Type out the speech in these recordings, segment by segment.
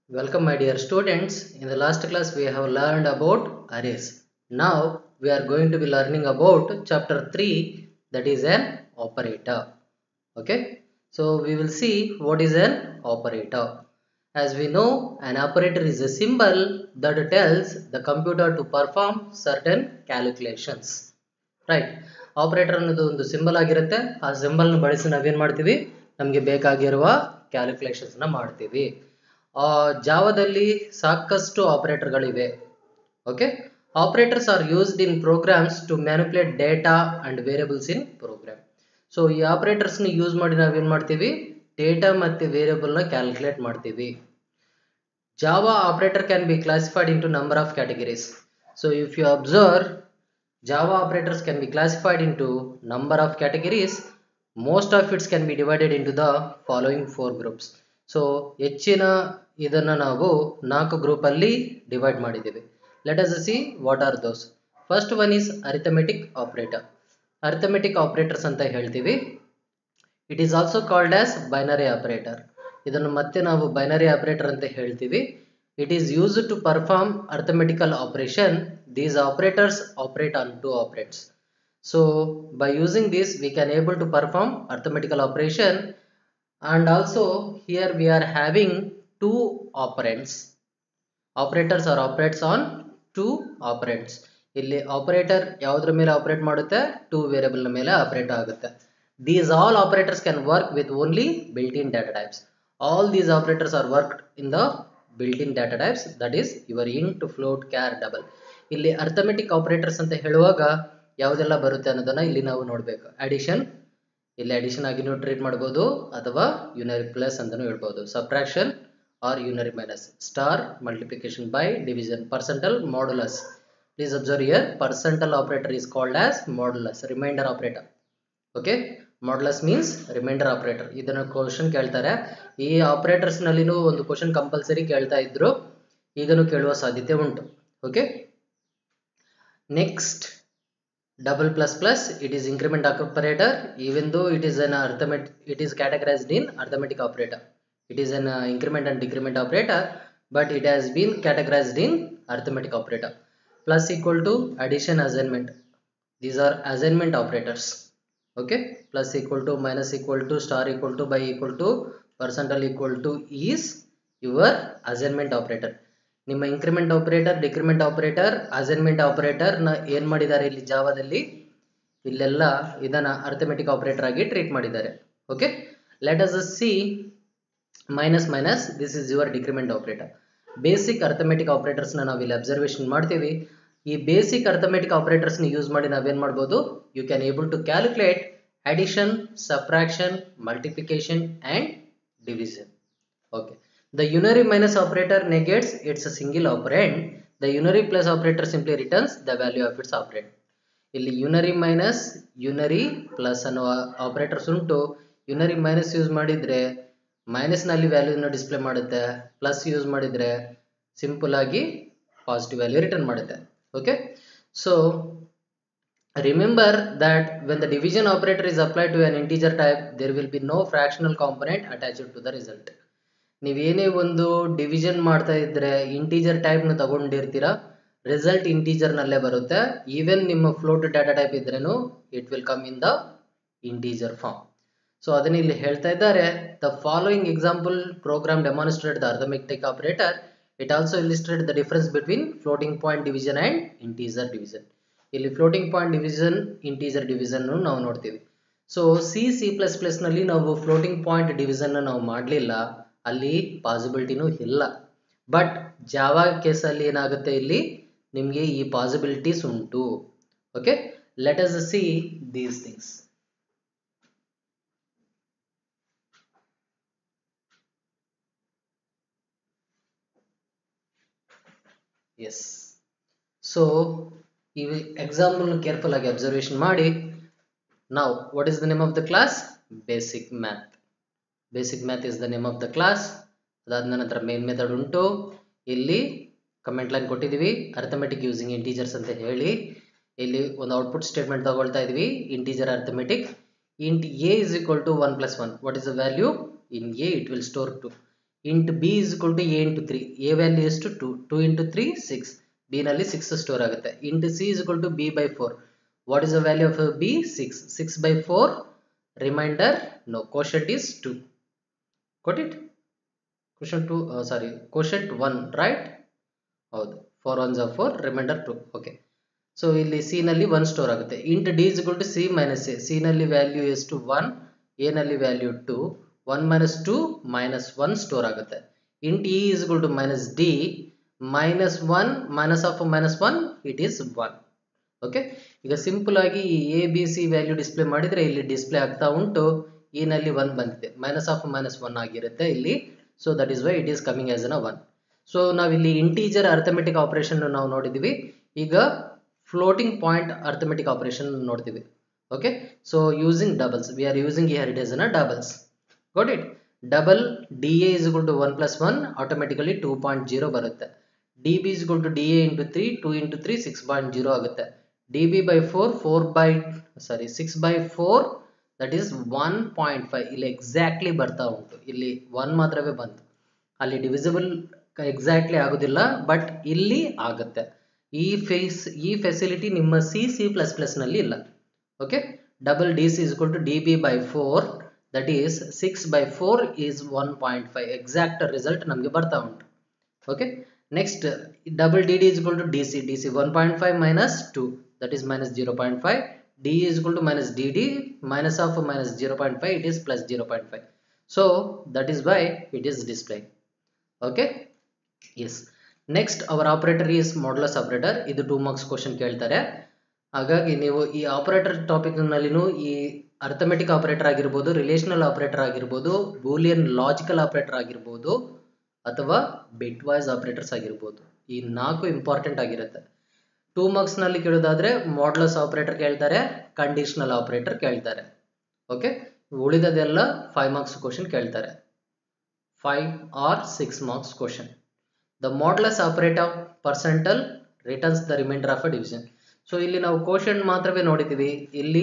Welcome my dear students. In the last class we have learned about arrays. Now we are going to be learning about chapter 3 that is an operator. Okay. So we will see what is an operator. As we know an operator is a symbol that tells the computer to perform certain calculations. Right operator ಅನ್ನೋದು ಒಂದು symbol ಆಗಿರುತ್ತೆ ಆ ಸಿಂಬಲ್ನ ಬಳಸಿ ನಾವೇನು ಮಾಡ್ತೀವಿ ನಮಗೆ ಬೇಕಾಗಿರುವ ಕ್ಯಾಲ್ಕುಲೇಷನ್ಸ್ನ ಮಾಡ್ತೀವಿ ಜಾವದಲ್ಲಿ ಸಾಕಷ್ಟು ಆಪರೇಟರ್ಗಳಿವೆ okay operators are used in programs to manipulate data and variables in program so ಈ ಆಪರೇಟರ್ಸ್ನ ಯೂಸ್ ಮಾಡಿ ನಾವೇನು ಮಾಡ್ತೀವಿ ಡೇಟಾ ಮತ್ತು ವೇರಿಯಬಲ್ನ ಕ್ಯಾಲ್ಕುಲೇಟ್ ಮಾಡ್ತೀವಿ Java operator can be classified into number of categories so if you observe Java operators can be classified into number of categories. Most of it can be divided into the following four groups. So ಹೆಚ್ಚಿನ ಇದನ್ನು ನಾವು ನಾಲ್ಕು ಗ್ರೂಪಲ್ಲಿ divide ಮಾಡಿದ್ದೀವಿ let us see what are those first one is arithmetic operator arithmetic operators ಅಂತ ಹೇಳ್ತೀವಿ it is also called as binary operator ಇದನ್ನು ಮತ್ತೆ ನಾವು ಬೈನರಿ ಆಪರೇಟರ್ ಅಂತ ಹೇಳ್ತೀವಿ it is used to perform arithmetical operation these operators operate on two operands so by using this we can able to perform arithmetical operation and also here we are having two operands operators or operates on two operands ಇಲ್ಲಿ operator ಯಾವುದ್ರ ಮೇಲೆ operate ಮಾಡುತ್ತೆ two variable ಮೇಲೆ operate ಆಗುತ್ತೆ these all operators can work with only built in data types all these operators are work in the built-in data types that is your int float char double ಇಲ್ಲಿ arithmetic operators ಅಂತ ಹೇಳುವಾಗ ಯಾವುದೆಲ್ಲ ಬರುತ್ತೆ ಅನ್ನೋದನ್ನ ಇಲ್ಲಿ ನಾವು ನೋಡಬೇಕು ಅಡಿಷನ್ ಇಲ್ಲಿ ಅಡಿಷನ್ ಆಗಿ ನೀವು ಟ್ರೀಟ್ ಮಾಡ್ಬೋದು ಅಥವಾ ಯುನರಿ ಪ್ಲಸ್ ಅಂತಾನು ಹೇಳ್ಬೋದು subtraction or unary minus star multiplication by division percentile modulus please observe here percentile operator is called as modulus reminder operator okay modulus means reminder operator ಇದನ್ನು question ಕೇಳ್ತಾರೆ ಈ operators ನಲ್ಲಿನೂ ಒಂದು question compulsory ಕೇಳ್ತಾ ಇದ್ರು ಈಗನೂ ಕೇಳುವ ಸಾಧ್ಯತೆ ಉಂಟು okay next double plus plus it is increment operator even though it is an arithmetic it is categorised in arithmetic operator it is an increment and decrement operator but it has been categorised in arithmetic operator plus equal to addition assignment these are assignment operators okay plus equal to minus equal to star equal to by equal to percentile equal to is your assignment operator ನಿಮ್ಮ increment operator decrement operator assignment operator ನ ಏನ್ ಮಾಡಿದ್ದಾರೆ ಇಲ್ಲಿ ಜಾವದಲ್ಲಿ ಇಲ್ಲೆಲ್ಲ ಇದನ್ನ arithmetic operator ಆಗಿ treat ಮಾಡಿದ್ದಾರೆ okay let us see minus minus this is your decrement operator basic arithmetic operators ನ ನಾವು ಇಲ್ಲಿ ಅಬ್ಸರ್ವೇಷನ್ ಮಾಡ್ತೀವಿ ಈ ಬೇಸಿಕ್ ಅರ್ಥಮೆಟಿಕ್ ಆಪರೇಟರ್ಸ್ ನ ಯೂಸ್ ಮಾಡಿ ನಾವೇನ್ ಮಾಡ್ಬೋದು you can able to calculate addition, subtraction, multiplication and division. Okay. The unary minus operator negates its a single operand. The unary plus operator simply returns the value of its operand. ಇಲ್ಲಿ unary minus unary plus ಅನ್ನುವ operators ಉಂಟು unary minus use ಮಾಡಿದ್ರೆ minus ನಲ್ಲಿ ವ್ಯಾಲ್ಯೂನ display ಮಾಡುತ್ತೆ plus use ಮಾಡಿದ್ರೆ simple ಆಗಿ positive value return ಮಾಡುತ್ತೆ okay so remember that when the division operator is applied to an integer type there will be no fractional component attached to the result ನೀವೇನೇ ಒಂದು division ಮಾಡ್ತಾ ಇದ್ರೆ integer type ನ ತಗೊಂಡಿರ್ತೀರಾ result integer ನಲ್ಲೇ ಬರುತ್ತೆ even ನಿಮ್ಮ float data type ಇದ್ರೇನು it will come in the integer form so ಅದನ್ನ ಇಲ್ಲಿ ಹೇಳ್ತಾ ಇದ್ದಾರೆ the following example program demonstrate the arithmetic operator it also illustrate the difference between floating point division and integer division ಇಲ್ಲಿ floating point division integer division ನಾವು ನೋಡ್ತೀವಿ so C C plus plus ನಲ್ಲಿ ನಾವು floating point division ನಾವು ಮಾಡಲಿಲ್ಲ ಅಲ್ಲಿ ಪಾಸಿಬಿಲಿಟಿನೂ ಇಲ್ಲ but Java ಕೇಸಲ್ಲಿ ಏನಾಗುತ್ತೆ ಇಲ್ಲಿ ನಿಮಗೆ ಈ ಪಾಸಿಬಿಲಿಟೀಸ್ ಉಂಟು okay let us see these things yes so ಈ ಎಕ್ಸಾಂಪಲ್ ಕೇರ್ಫುಲ್ ಆಗಿ ಅಬ್ಸರ್ವೇಷನ್ ಮಾಡಿ ನಾವು what is the name of the class basic math basic math is the name of the class ಅದಾದ ನಂತರ ಮೇನ್ ಮೆಥಡ್ ಉಂಟು ಇಲ್ಲಿ comment line ಕೊಟ್ಟಿದ್ದೀವಿ arithmetic using integers ಅಂತ ಹೇಳಿ ಇಲ್ಲಿ ಒಂದು ಔಟ್ಪುಟ್ ಸ್ಟೇಟ್ಮೆಂಟ್ ತಗೊಳ್ತಾ ಇದೀವಿ integer arithmetic int A is equal to one plus one what is the value in a it will store two int B is equal to a into three a value ಎಷ್ಟು two two into three six b ನಲ್ಲಿ six store ಆಗುತ್ತೆ int C is equal to b by four what is the value of b six six by four remainder no quotient is two got it quotient two sorry quotient one right ಹೌದು four one ಜಾ four remainder two okay so ಇಲ್ಲಿ c ನಲ್ಲಿ one store ಆಗುತ್ತೆ int d is to c minus a c ನಲ್ಲಿ value ಎಷ್ಟು one a ನಲ್ಲಿ value two one minus two minus one store ಆಗುತ್ತೆ int e is to minus d minus one minus of minus one it is one okay ಈಗ simple ಆಗಿ ಈ a b c value display ಮಾಡಿದ್ರೆ ಇಲ್ಲಿ display ಆಗ್ತಾ ಉಂಟು ಈ ನಲ್ಲಿ ಒನ್ ಬಂದಿದೆ ಮೈನಸ್ ಆಫ್ ಮೈನಸ್ ಒನ್ ಆಗಿರುತ್ತೆ ಇಲ್ಲಿ so that is why it is coming as an one so ನಾವಿಲ್ಲಿ ಇಂಟೀಜರ್ ಅರ್ಥಮೆಟಿಕ್ ಆಪರೇಷನ್ ನಾವು ನೋಡಿದ್ದೀವಿ ಈಗ ಫ್ಲೋಟಿಂಗ್ ಪಾಯಿಂಟ್ ಅರ್ಥಮೆಟಿಕ್ ಆಪರೇಷನ್ ನೋಡ್ತೀವಿ okay so using doubles we are using here it is an doubles got it double d a is to one plus one automatically two point zero ಬರುತ್ತೆ d b is to d a into three two into three six point zero ಆಗುತ್ತೆ D b by four four by sorry six by four that is one point five ಇಲ್ಲಿ exactly ಬರ್ತಾ ಉಂಟು ಇಲ್ಲಿ one ಮಾತ್ರವೇ ಬಂತು ಅಲ್ಲಿ divisible exactly ಆಗೋದಿಲ್ಲ but ಇಲ್ಲಿ ಆಗುತ್ತೆ ಈ ಫೇಸ್ ಈ ಫೆಸಿಲಿಟಿ ನಿಮ್ಮ ಸಿ ಸಿ ಪ್ಲಸ್ ಪ್ಲಸ್ನಲ್ಲಿ ಇಲ್ಲ okay double d c is to d b by four that is six by four is one point five exact result ನಮಗೆ ಬರ್ತಾ ಉಂಟು okay next double d d is to d c d c one point five minus two that is minus zero point five d is equal to minus dd minus of minus 0.5 it is plus 0.5 so that is why it is displaying okay yes next our operator is modulus operator ಇದು two marks question ಕೇಳ್ತಾರೆ ಹಾಗಾಗಿ ನೀವು ಈ operator topic ನಲ್ಲಿನೂ ಈ arithmetic operator ಆಗಿರ್ಬೋದು relational operator ಆಗಿರ್ಬೋದು boolean logical operator ಆಗಿರ್ಬೋದು ಅಥವಾ ಬಿಟ್ ವೈಸ್ ಆಪರೇಟರ್ಸ್ ಆಗಿರ್ಬೋದು ಈ ನಾಲ್ಕು ಇಂಪಾರ್ಟೆಂಟ್ ಆಗಿರುತ್ತೆ ಟೂ ಮಾರ್ಕ್ಸ್ ನಲ್ಲಿ ಕೇಳೋದಾದ್ರೆ ಮಾಡ್ಲಸ್ ಆಪರೇಟರ್ ಕೇಳ್ತಾರೆ ಕಂಡೀಷನಲ್ ಆಪರೇಟರ್ ಕೇಳ್ತಾರೆ ಓಕೆ ಉಳಿದದೆಲ್ಲ ಫೈವ್ ಮಾರ್ಕ್ಸ್ ಕ್ವಶನ್ ಕೇಳ್ತಾರೆ five or six marks question the modulus operator percentile returns the remainder of a division so ಇಲ್ಲಿ ನಾವು ಕ್ವಶನ್ ಮಾತ್ರವೇ ನೋಡಿದ್ದೀವಿ ಇಲ್ಲಿ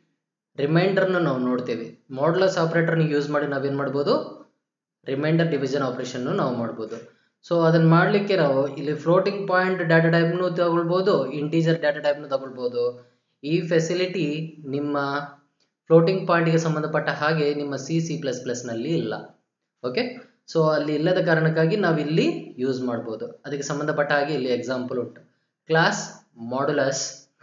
ರಿಮೈಂಡರ್ನ ನಾವು ನೋಡ್ತೀವಿ ಮಾಡ್ಲಸ್ ಆಪರೇಟರ್ನ ಯೂಸ್ ಮಾಡಿ ನಾವೇನು ಮಾಡ್ಬೋದು ರಿಮೈಂಡರ್ ಡಿವಿಷನ್ ಆಪರೇಷನ್ನು ನಾವು ಮಾಡ್ಬೋದು ಸೊ ಅದನ್ನ ಮಾಡಲಿಕ್ಕೆ ನಾವು ಇಲ್ಲಿ ಫ್ಲೋಟಿಂಗ್ ಪಾಯಿಂಟ್ ಡಾಟಾ ಟೈಪ್ನು ತಗೊಳ್ಬೋದು ಇಂಟೀಜರ್ ಡಾಟಾ ಟೈಪ್ನು ತಗೊಳ್ಬೋದು ಈ ಫೆಸಿಲಿಟಿ ನಿಮ್ಮ ಫ್ಲೋಟಿಂಗ್ ಪಾಯಿಂಟ್ಗೆ ಸಂಬಂಧಪಟ್ಟ ಹಾಗೆ ನಿಮ್ಮ ಸಿ ಸಿ ಪ್ಲಸ್ ಪ್ಲಸ್ನಲ್ಲಿ ಇಲ್ಲ ಓಕೆ ಸೊ ಅಲ್ಲಿ ಇಲ್ಲದ ಕಾರಣಕ್ಕಾಗಿ ನಾವು ಇಲ್ಲಿ ಯೂಸ್ ಮಾಡ್ಬೋದು ಅದಕ್ಕೆ ಸಂಬಂಧಪಟ್ಟ ಹಾಗೆ ಇಲ್ಲಿ ಎಕ್ಸಾಂಪಲ್ ಉಂಟು class modulus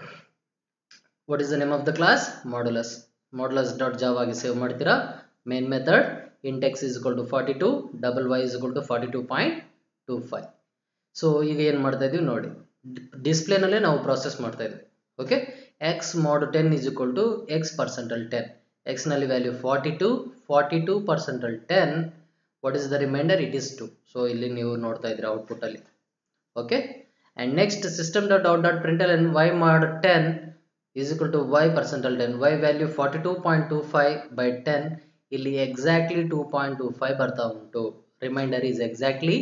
what is the name of the class modulus modulus dot java ಆಗಿ ಸೇವ್ ಮಾಡ್ತೀರಾ main method int x is equal to forty two double y is equal to forty two point two five so ಈಗ ಏನು ಮಾಡ್ತಾ ಇದೀವಿ ನೋಡಿ ಡಿಸ್ಪ್ಲೇನಲ್ಲೇ ನಾವು process ಮಾಡ್ತಾ ಇದ್ವಿ okay x mod ten is equal to x percentile ten ಎಕ್ಸ್ನಲ್ಲಿ value forty two forty two percentile ten what is the remainder it is two so ಇಲ್ಲಿ ನೀವು ನೋಡ್ತಾ ಇದ್ದೀರಾ ಔಟ್ಪುಟ್ಟಲ್ಲಿ okay and next system dot out dot println y mod ten is equal to y percentile ten y value forty two point two five by ten ಇಲ್ಲಿ exactly two point two five ಬರ್ತಾ ಉಂಟು reminder is exactly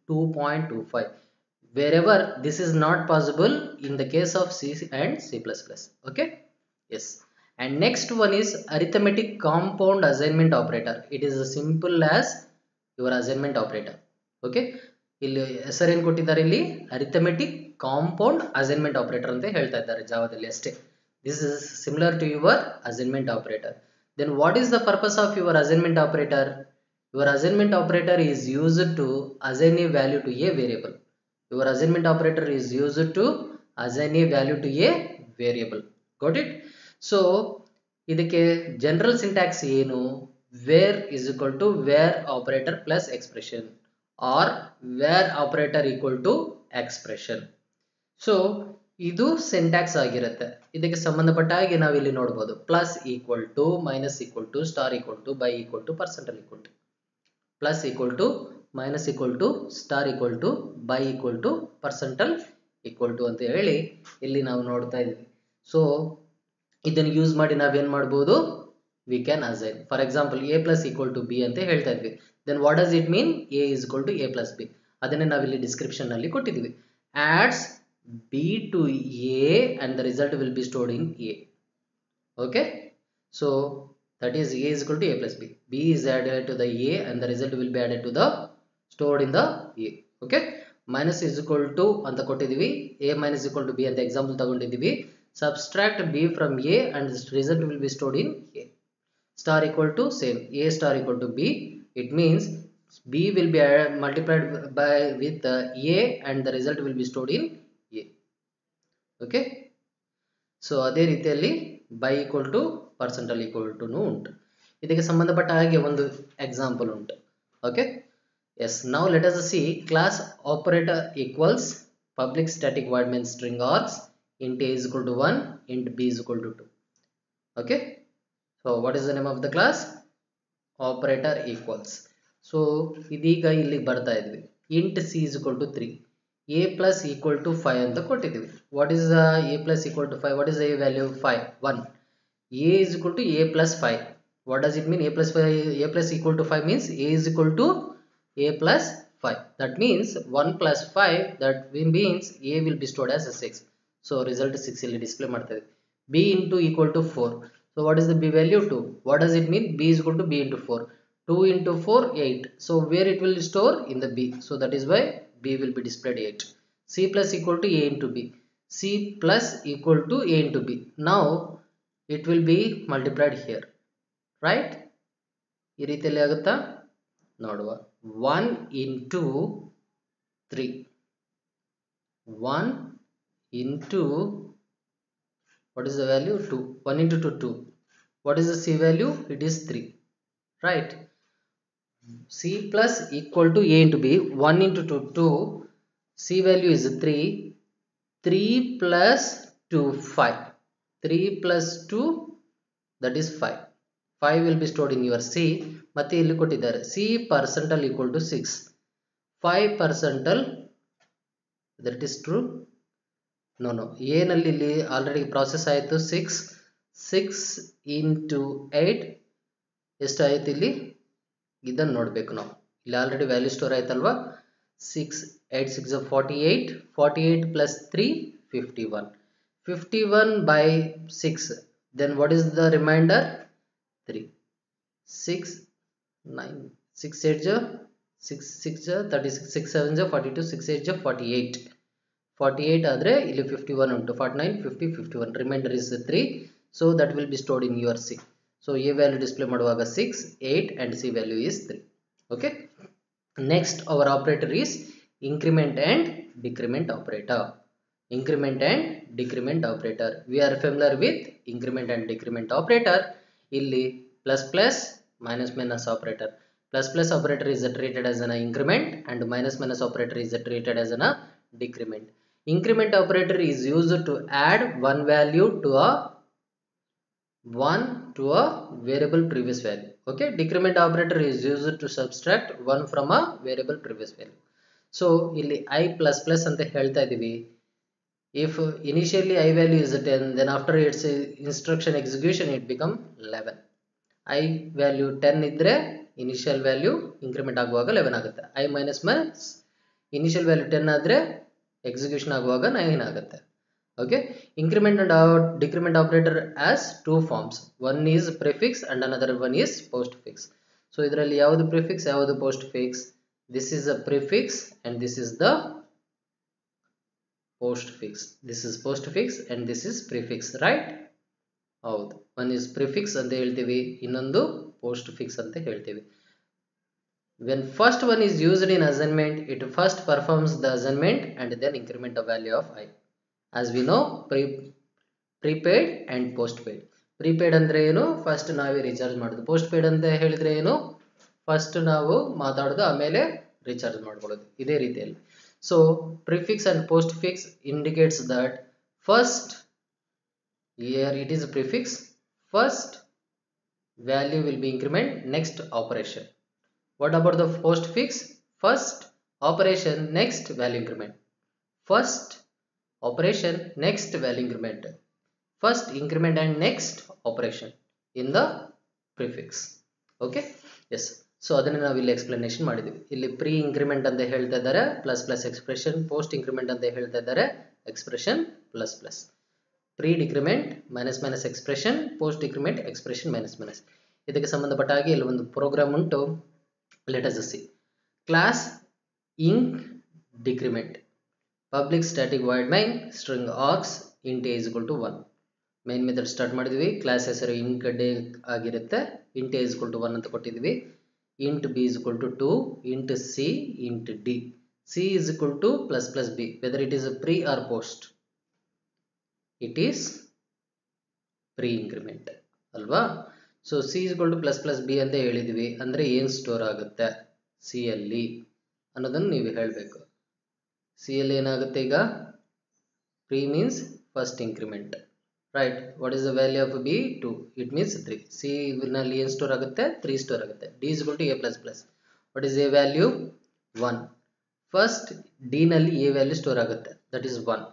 2.25 wherever this is not possible in the case of C and C++ okay yes and next one is arithmetic compound assignment operator it is as simple as your assignment operator okay ಇಲ್ಲಿ ಹೆಸರೇನು ಕೊಟ್ಟಿದ್ದಾರೆ ಇಲ್ಲಿ arithmetic compound assignment operator ಅಂತ ಹೇಳ್ತಾ ಇದ್ದಾರೆ ಜಾವದಲ್ಲಿ ಅಷ್ಟೇ this is similar to your assignment operator then what is the purpose of your assignment operator your assignment operator is used to assign a value to a variable your assignment operator is used to assign a value to a variable got it so ಇದಕ್ಕೆ general syntax ಏನು var is equal to var operator plus expression or var operator equal to expression so ಇದು syntax ಆಗಿರುತ್ತೆ ಇದಕ್ಕೆ ಸಂಬಂಧಪಟ್ಟ ಹಾಗೆ ನಾವು ಇಲ್ಲಿ ನೋಡ್ಬೋದು plus equal to minus equal to star equal to by equal to percentile equal to plus equal to minus equal to star equal to by equal to percentile equal to ಅಂತ ಹೇಳಿ ಇಲ್ಲಿ ನಾವು ನೋಡ್ತಾ ಇದ್ವಿ ಸೊ ಇದನ್ನು use ಮಾಡಿ ನಾವೇನು ಮಾಡ್ಬೋದು we can assign for example a plus equal to b ಅಂತ ಹೇಳ್ತಾ ಇದ್ವಿ then what does it mean a is equal to a plus b ಅದನ್ನೇ ನಾವಿಲ್ಲಿ ಡಿಸ್ಕ್ರಿಪ್ಷನ್ನಲ್ಲಿ ಕೊಟ್ಟಿದ್ವಿ adds b to A and the result will be stored in a okay so that is a is equal to a plus b b is added to the a and the result will be added to the stored in the a okay minus is equal to ಅಂತ ಕೊಟ್ಟಿದ್ದೀವಿ a minus equal to b ಅಂತ example ತಗೊಂಡಿದ್ದೀವಿ subtract b from a and this result will be stored in a star equal to same a star equal to b it means b will be added- multiplied by with uh, a and the result will be stored in a okay so ಅದೇ ರೀತಿಯಲ್ಲಿ by equal to percentile equal to ಉಂಟು ಇದಕ್ಕೆ ಸಂಬಂಧಪಟ್ಟ ಹಾಗೆ ಒಂದು example ಉಂಟು okay yes ನಾವು let us see class operator equals public static void main string args int a is equal to 1 int b is equal to 2 okay so what is the name of the class operator equals so ಇದೀಗ ಇಲ್ಲಿ ಬರ್ತಾ ಇದ್ವಿ int c is equal to 3 a plus equal to 5 ಅಂತ ಕೊಟ್ಟಿದ್ದೀವಿ what is the a plus equal to 5 what is the a value 5 1 a is equal to a plus 5 what does it mean a plus 5 a plus equal to 5 means a is equal to a plus 5 that means 1 plus 5 that means a will be stored as a 6 so result 6 ಇಲ್ಲಿ display ಮಾಡ್ತಾ ಇದೆ b into equal to 4 so what is the b value 2 what does it mean b is equal to b into 4 2 into 4 8 so where it will store in the b so that is why b will be displayed 8 c plus equal to a into b c plus equal to a into b now it will be multiplied here right ಈ ರೀತಿಯಲ್ಲಿ ಆಗುತ್ತಾ ನೋಡುವ 1 into 3 1 into what is the value 2 1 into 2 2 what is the c value it is 3 right c plus equal to a into b 1 into 2 2 c value is 3 3 plus 2 5 3 plus 2 that is 5 5 will be stored in your c ಮತ್ತೆ ಇಲ್ಲಿ ಕೊಟ್ಟಿದ್ದಾರೆ c percental equal to 6 5 percental that is true no no ಏನಲ್ಲಿ ಇಲ್ಲಿ already process ಆಯಿತು six six into eight ಎಷ್ಟಾಯಿತು ಇಲ್ಲಿ ಇದನ್ನು ನೋಡಬೇಕು ನಾವು ಇಲ್ಲಿ ಆಲ್ರೆಡಿ ವ್ಯಾಲ್ಯೂ ಸ್ಟೋರ್ ಆಯ್ತಲ್ವಾ six eight six forty eight forty eight plus three fifty one fifty one by six then what is the remainder three six nine six eight ಜ six six ಜ thirty six six seven ಜ forty two six eight ಜ forty eight forty eight ಆದರೆ ಇಲ್ಲಿ fifty one ಉಂಟು forty nine fifty fifty one remainder is three so that will be stored in your c so a value display ಮಾಡುವಾಗ six eight and c value is three okay next our operator is increment and decrement operator increment and decrement operator we are familiar with increment and decrement operator ಇಲ್ಲಿ plus plus minus minus operator plus plus operator is treated as an increment and minus minus operator is treated as an decrement increment operator is used to add one value to a one to a variable previous value okay decrement operator is used to subtract one from a variable previous value so ಇಲ್ಲಿ i plus plus ಅಂತ ಹೇಳ್ತಾ ಇದ್ದೀವಿ if initially i value is ten then after its instruction execution it become eleven i value ten ಇದ್ದರೆ initial value increment ಆಗುವಾಗ eleven ಆಗುತ್ತೆ i minus minus initial value ten ಆದರೆ execution ಆಗುವಾಗ nine ಆಗುತ್ತೆ okay increment and out decrement operator as two forms one is prefix and another one is postfix so ಇದರಲ್ಲಿ ಯಾವುದು prefix ಯಾವುದು postfix this is a prefix and this is the postfix this is postfix and this is prefix right ಹೌದು one is prefix ಅಂತ ಹೇಳ್ತೀವಿ ಇನ್ನೊಂದು postfix ಅಂತ ಹೇಳ್ತೀವಿ when first one is used in assignment it first performs the assignment and then increment the value of i as we know pre prepaid and postpaid prepaid ಅಂದರೆ ಏನು first ನಾವೇ recharge ಮಾಡೋದು post paid ಅಂತ ಹೇಳಿದರೆ ಏನು first ನಾವು ಮಾತಾಡೋದು ಆಮೇಲೆ ರೀಚಾರ್ಜ್ ಮಾಡ್ಕೊಳ್ಳೋದು ಇದೇ ರೀತಿಯಲ್ಲಿ so prefix and postfix indicates that first here it is a prefix first value will be increment next operation what about the postfix first operation next value increment first operation next value increment first increment and next operation in the prefix okay yes so ಅದನ್ನು ನಾವು ಇಲ್ಲಿ explanation ಮಾಡಿದ್ದೀವಿ ಇಲ್ಲಿ pre increment ಅಂತ ಹೇಳ್ತಾ ಇದ್ದಾರೆ plus plus expression post increment ಅಂತ ಹೇಳ್ತಾ ಇದ್ದಾರೆ expression plus plus pre decrement minus minus expression post decrement expression minus minus ಇದಕ್ಕೆ ಸಂಬಂಧಪಟ್ಟ ಹಾಗೆ ಇಲ್ಲಿ ಒಂದು ಪ್ರೋಗ್ರಾಮ್ ಉಂಟು let's see class inc decrement public static void main string args int A is equal to one main method start ಮಾಡಿದ್ವಿ class ಹೆಸರು inc ಡೇ ಆಗಿರುತ್ತೆ int A is equal to one ಅಂತ ಕೊಟ್ಟಿದ್ವಿ int B is equal to two int c int d c is equal to plus plus b whether it is a pre or post it is pre increment ಅಲ್ವಾ so c is equal to plus plus b ಅಂತ ಹೇಳಿದ್ವಿ ಅಂದರೆ ಏನು store ಆಗುತ್ತೆ C ಅಲ್ಲಿ ಅನ್ನೋದನ್ನು ನೀವು ಹೇಳಬೇಕು ಸಿ ಅಲ್ಲಿ ಏನಾಗುತ್ತೆ ಈಗ pre means first increment right what is the value of b two it means three c ನಲ್ಲಿ ಏನು ಸ್ಟೋರ್ ಆಗುತ್ತೆ ತ್ರೀ ಸ್ಟೋರ್ ಆಗುತ್ತೆ d is to a plus plus what is a value one first d ನಲ್ಲಿ A value store ಆಗುತ್ತೆ that is one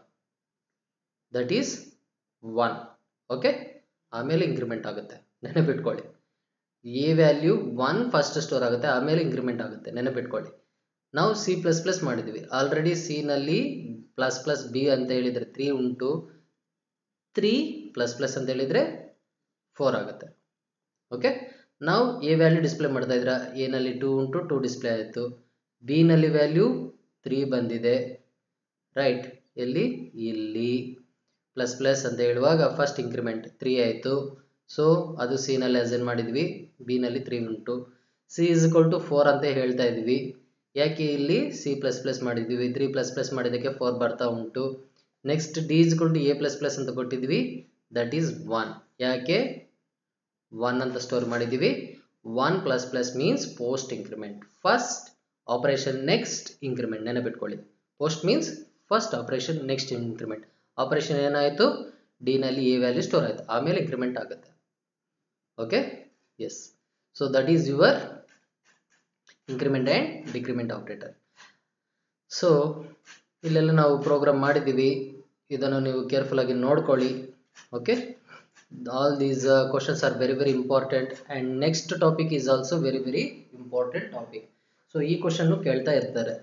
that is one okay ಆಮೇಲೆ increment ಆಗುತ್ತೆ ನೆನಪಿಟ್ಕೊಳ್ಳಿ a value one first store ಆಗುತ್ತೆ ಆಮೇಲೆ increment ಆಗುತ್ತೆ ನೆನಪಿಟ್ಕೊಳ್ಳಿ ನಾವು ಸಿ ಪ್ಲಸ್ ಪ್ಲಸ್ ಮಾಡಿದ್ವಿ ಆಲ್ರೆಡಿ ಸಿ ನಲ್ಲಿ ಪ್ಲಸ್ ಪ್ಲಸ್ ಬಿ ಅಂತ ಹೇಳಿದ್ರೆ ತ್ರೀ ಉಂಟು ತ್ರೀ ಪ್ಲಸ್ ಪ್ಲಸ್ ಅಂತ ಹೇಳಿದ್ರೆ ಫೋರ್ ಆಗುತ್ತೆ ಓಕೆ ನಾವು ಎ ವ್ಯಾಲ್ಯೂ ಡಿಸ್ಪ್ಲೇ ಮಾಡ್ತಾ ಇದ್ರ ಎ ನಲ್ಲಿ ಟೂ ಉಂಟು ಟೂ ಡಿಸ್ಪ್ಲೇ ಆಯಿತು ಬಿ ನಲ್ಲಿ ವ್ಯಾಲ್ಯೂ ತ್ರೀ ಬಂದಿದೆ ರೈಟ್ ಎಲ್ಲಿ ಇಲ್ಲಿ ಪ್ಲಸ್ ಪ್ಲಸ್ ಅಂತ ಹೇಳುವಾಗ ಫಸ್ಟ್ ಇಂಕ್ರಿಮೆಂಟ್ ತ್ರೀ ಆಯಿತು ಸೊ ಅದು ಸಿ ನಲ್ಲಿ ಅಸೈನ್ ಮಾಡಿದ್ವಿ ಬಿ ನಲ್ಲಿ ತ್ರೀ ಉಂಟು c is equal to four ಅಂತ ಹೇಳ್ತಾ ಇದ್ವಿ ಯಾಕೆ ಇಲ್ಲಿ ಸಿ ಪ್ಲಸ್ ಪ್ಲಸ್ ಮಾಡಿದ್ವಿ ತ್ರೀ ಪ್ಲಸ್ ಪ್ಲಸ್ ಮಾಡಿದ್ದಕ್ಕೆ ಫೋರ್ ಬರ್ತಾ ಉಂಟು next d is equal to a plus plus ಅಂತ ಕೊಟ್ಟಿದ್ವಿ ದಟ್ ಈಸ್ ಒನ್ ಯಾಕೆ ಒನ್ ಅಂತ ಸ್ಟೋರ್ ಮಾಡಿದ್ದೀವಿ one plus plus means post increment first operation next increment ನೆನಪಿಟ್ಕೊಳ್ಳಿ post means first operation next increment operation ಏನಾಯಿತು D ನಲ್ಲಿ A value store ಆಯಿತು ಆಮೇಲೆ ಇಂಕ್ರಿಮೆಂಟ್ ಆಗುತ್ತೆ okay yes so that is your increment and decrement operator so ಇಲ್ಲೆಲ್ಲ ನಾವು program ಮಾಡಿದ್ದೀವಿ ಇದನ್ನು ನೀವು ಕೇರ್ಫುಲ್ ಆಗಿ ನೋಡ್ಕೊಳ್ಳಿ okay all these questions are very very important and next topic is also very very important topic so ಈ question ಕೇಳ್ತಾ ಇರ್ತಾರೆ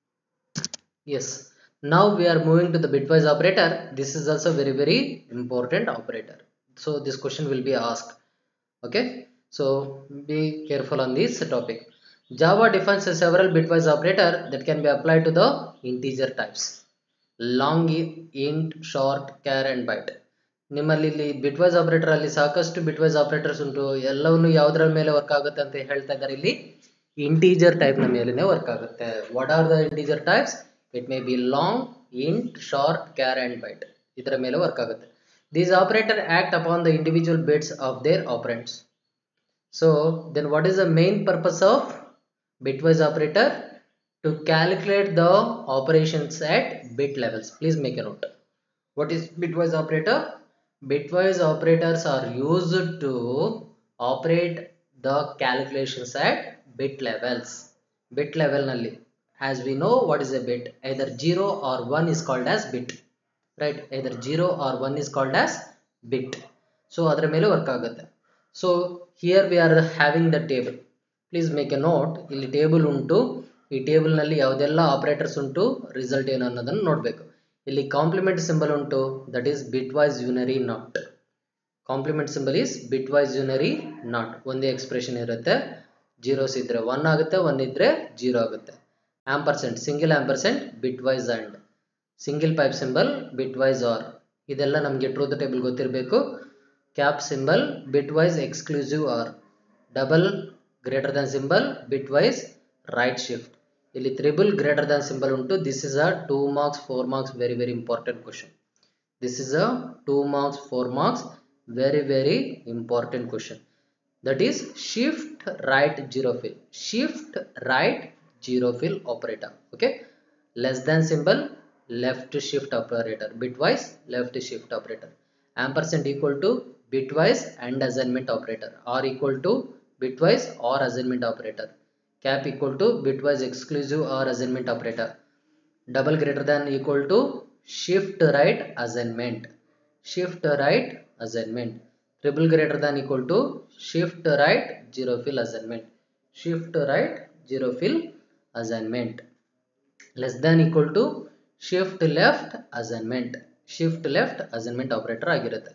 yes now we are moving to the bitwise operator this is also very very important operator so this question will be asked okay so be careful on this topic java defines several bitwise operator that can be applied to the integer types long int short char and byte ನಿಮ್ಮಲ್ಲಿ ಇಲ್ಲಿ ಬಿಟ್ವೈಸ್ operator ಅಲ್ಲಿ ಸಾಕಷ್ಟು ಬಿಟ್ವೈಸ್ operators ಉಂಟು ಎಲ್ಲವನ್ನು ಯಾವುದರ ಮೇಲೆ work ಆಗುತ್ತೆ ಅಂತ ಹೇಳ್ತಾ ಇದ್ದಾರೆ ಇಲ್ಲಿ ಇಂಟೀಜರ್ ಟೈಪ್ ನ ಮೇಲೆನೆ ವರ್ಕ್ ಆಗುತ್ತೆ what are the integer types it may be long int short char and byte ಇದರ ಮೇಲೆ ವರ್ಕ್ ಆಗುತ್ತೆ these operator act upon the individual bits of their operands so then what is the main purpose of bitwise operator to calculate the operations at bit levels please make a note what is bitwise operator bitwise operators are used to operate the calculations at bit levels bit level ನಲ್ಲಿ as we know what is a bit either 0 or 1 is called as bit right either 0 or 1 is called as bit so ಅದರ ಮೇಲೆ work ಆಗುತ್ತೆ so here we are having the table please make a note ಇಲ್ಲಿ table ಉಂಟು ಈ ಟೇಬಲ್ನಲ್ಲಿ ಯಾವುದೆಲ್ಲ operators ಉಂಟು result ಏನು ಅನ್ನೋದನ್ನು ನೋಡಬೇಕು ಇಲ್ಲಿ ಕಾಂಪ್ಲಿಮೆಂಟ್ ಸಿಂಬಲ್ ಉಂಟು that is bitwise unary not complement symbol is bitwise unary not ಒಂದೇ ಎಕ್ಸ್ಪ್ರೆಷನ್ ಇರುತ್ತೆ ಜೀರೋಸ್ ಇದ್ರೆ ಒನ್ ಆಗುತ್ತೆ ಒನ್ ಇದ್ರೆ ಜೀರೋ ಆಗುತ್ತೆ ampersand single ampersand bitwise and single pipe symbol bitwise or ಇದೆಲ್ಲ ನಮಗೆ truth table ಗೊತ್ತಿರಬೇಕು cap symbol bitwise exclusive or double greater than symbol bitwise right shift ಇಲ್ಲಿ triple greater than symbol ಉಂಟು this is a two marks four marks very very important question this is a two marks four marks very very important question that is shift right zero fill shift right zero fill operator okay less than symbol left shift operator bitwise left shift operator ampersand equal to bitwise and assignment operator or equal to bitwise or assignment operator cap equal to bitwise exclusive or assignment operator double greater than equal to shift right assignment shift right assignment triple greater than equal to shift right zero fill assignment shift right zero fill assignment less than equal to shift left assignment shift left assignment operator ಆಗಿರುತ್ತೆ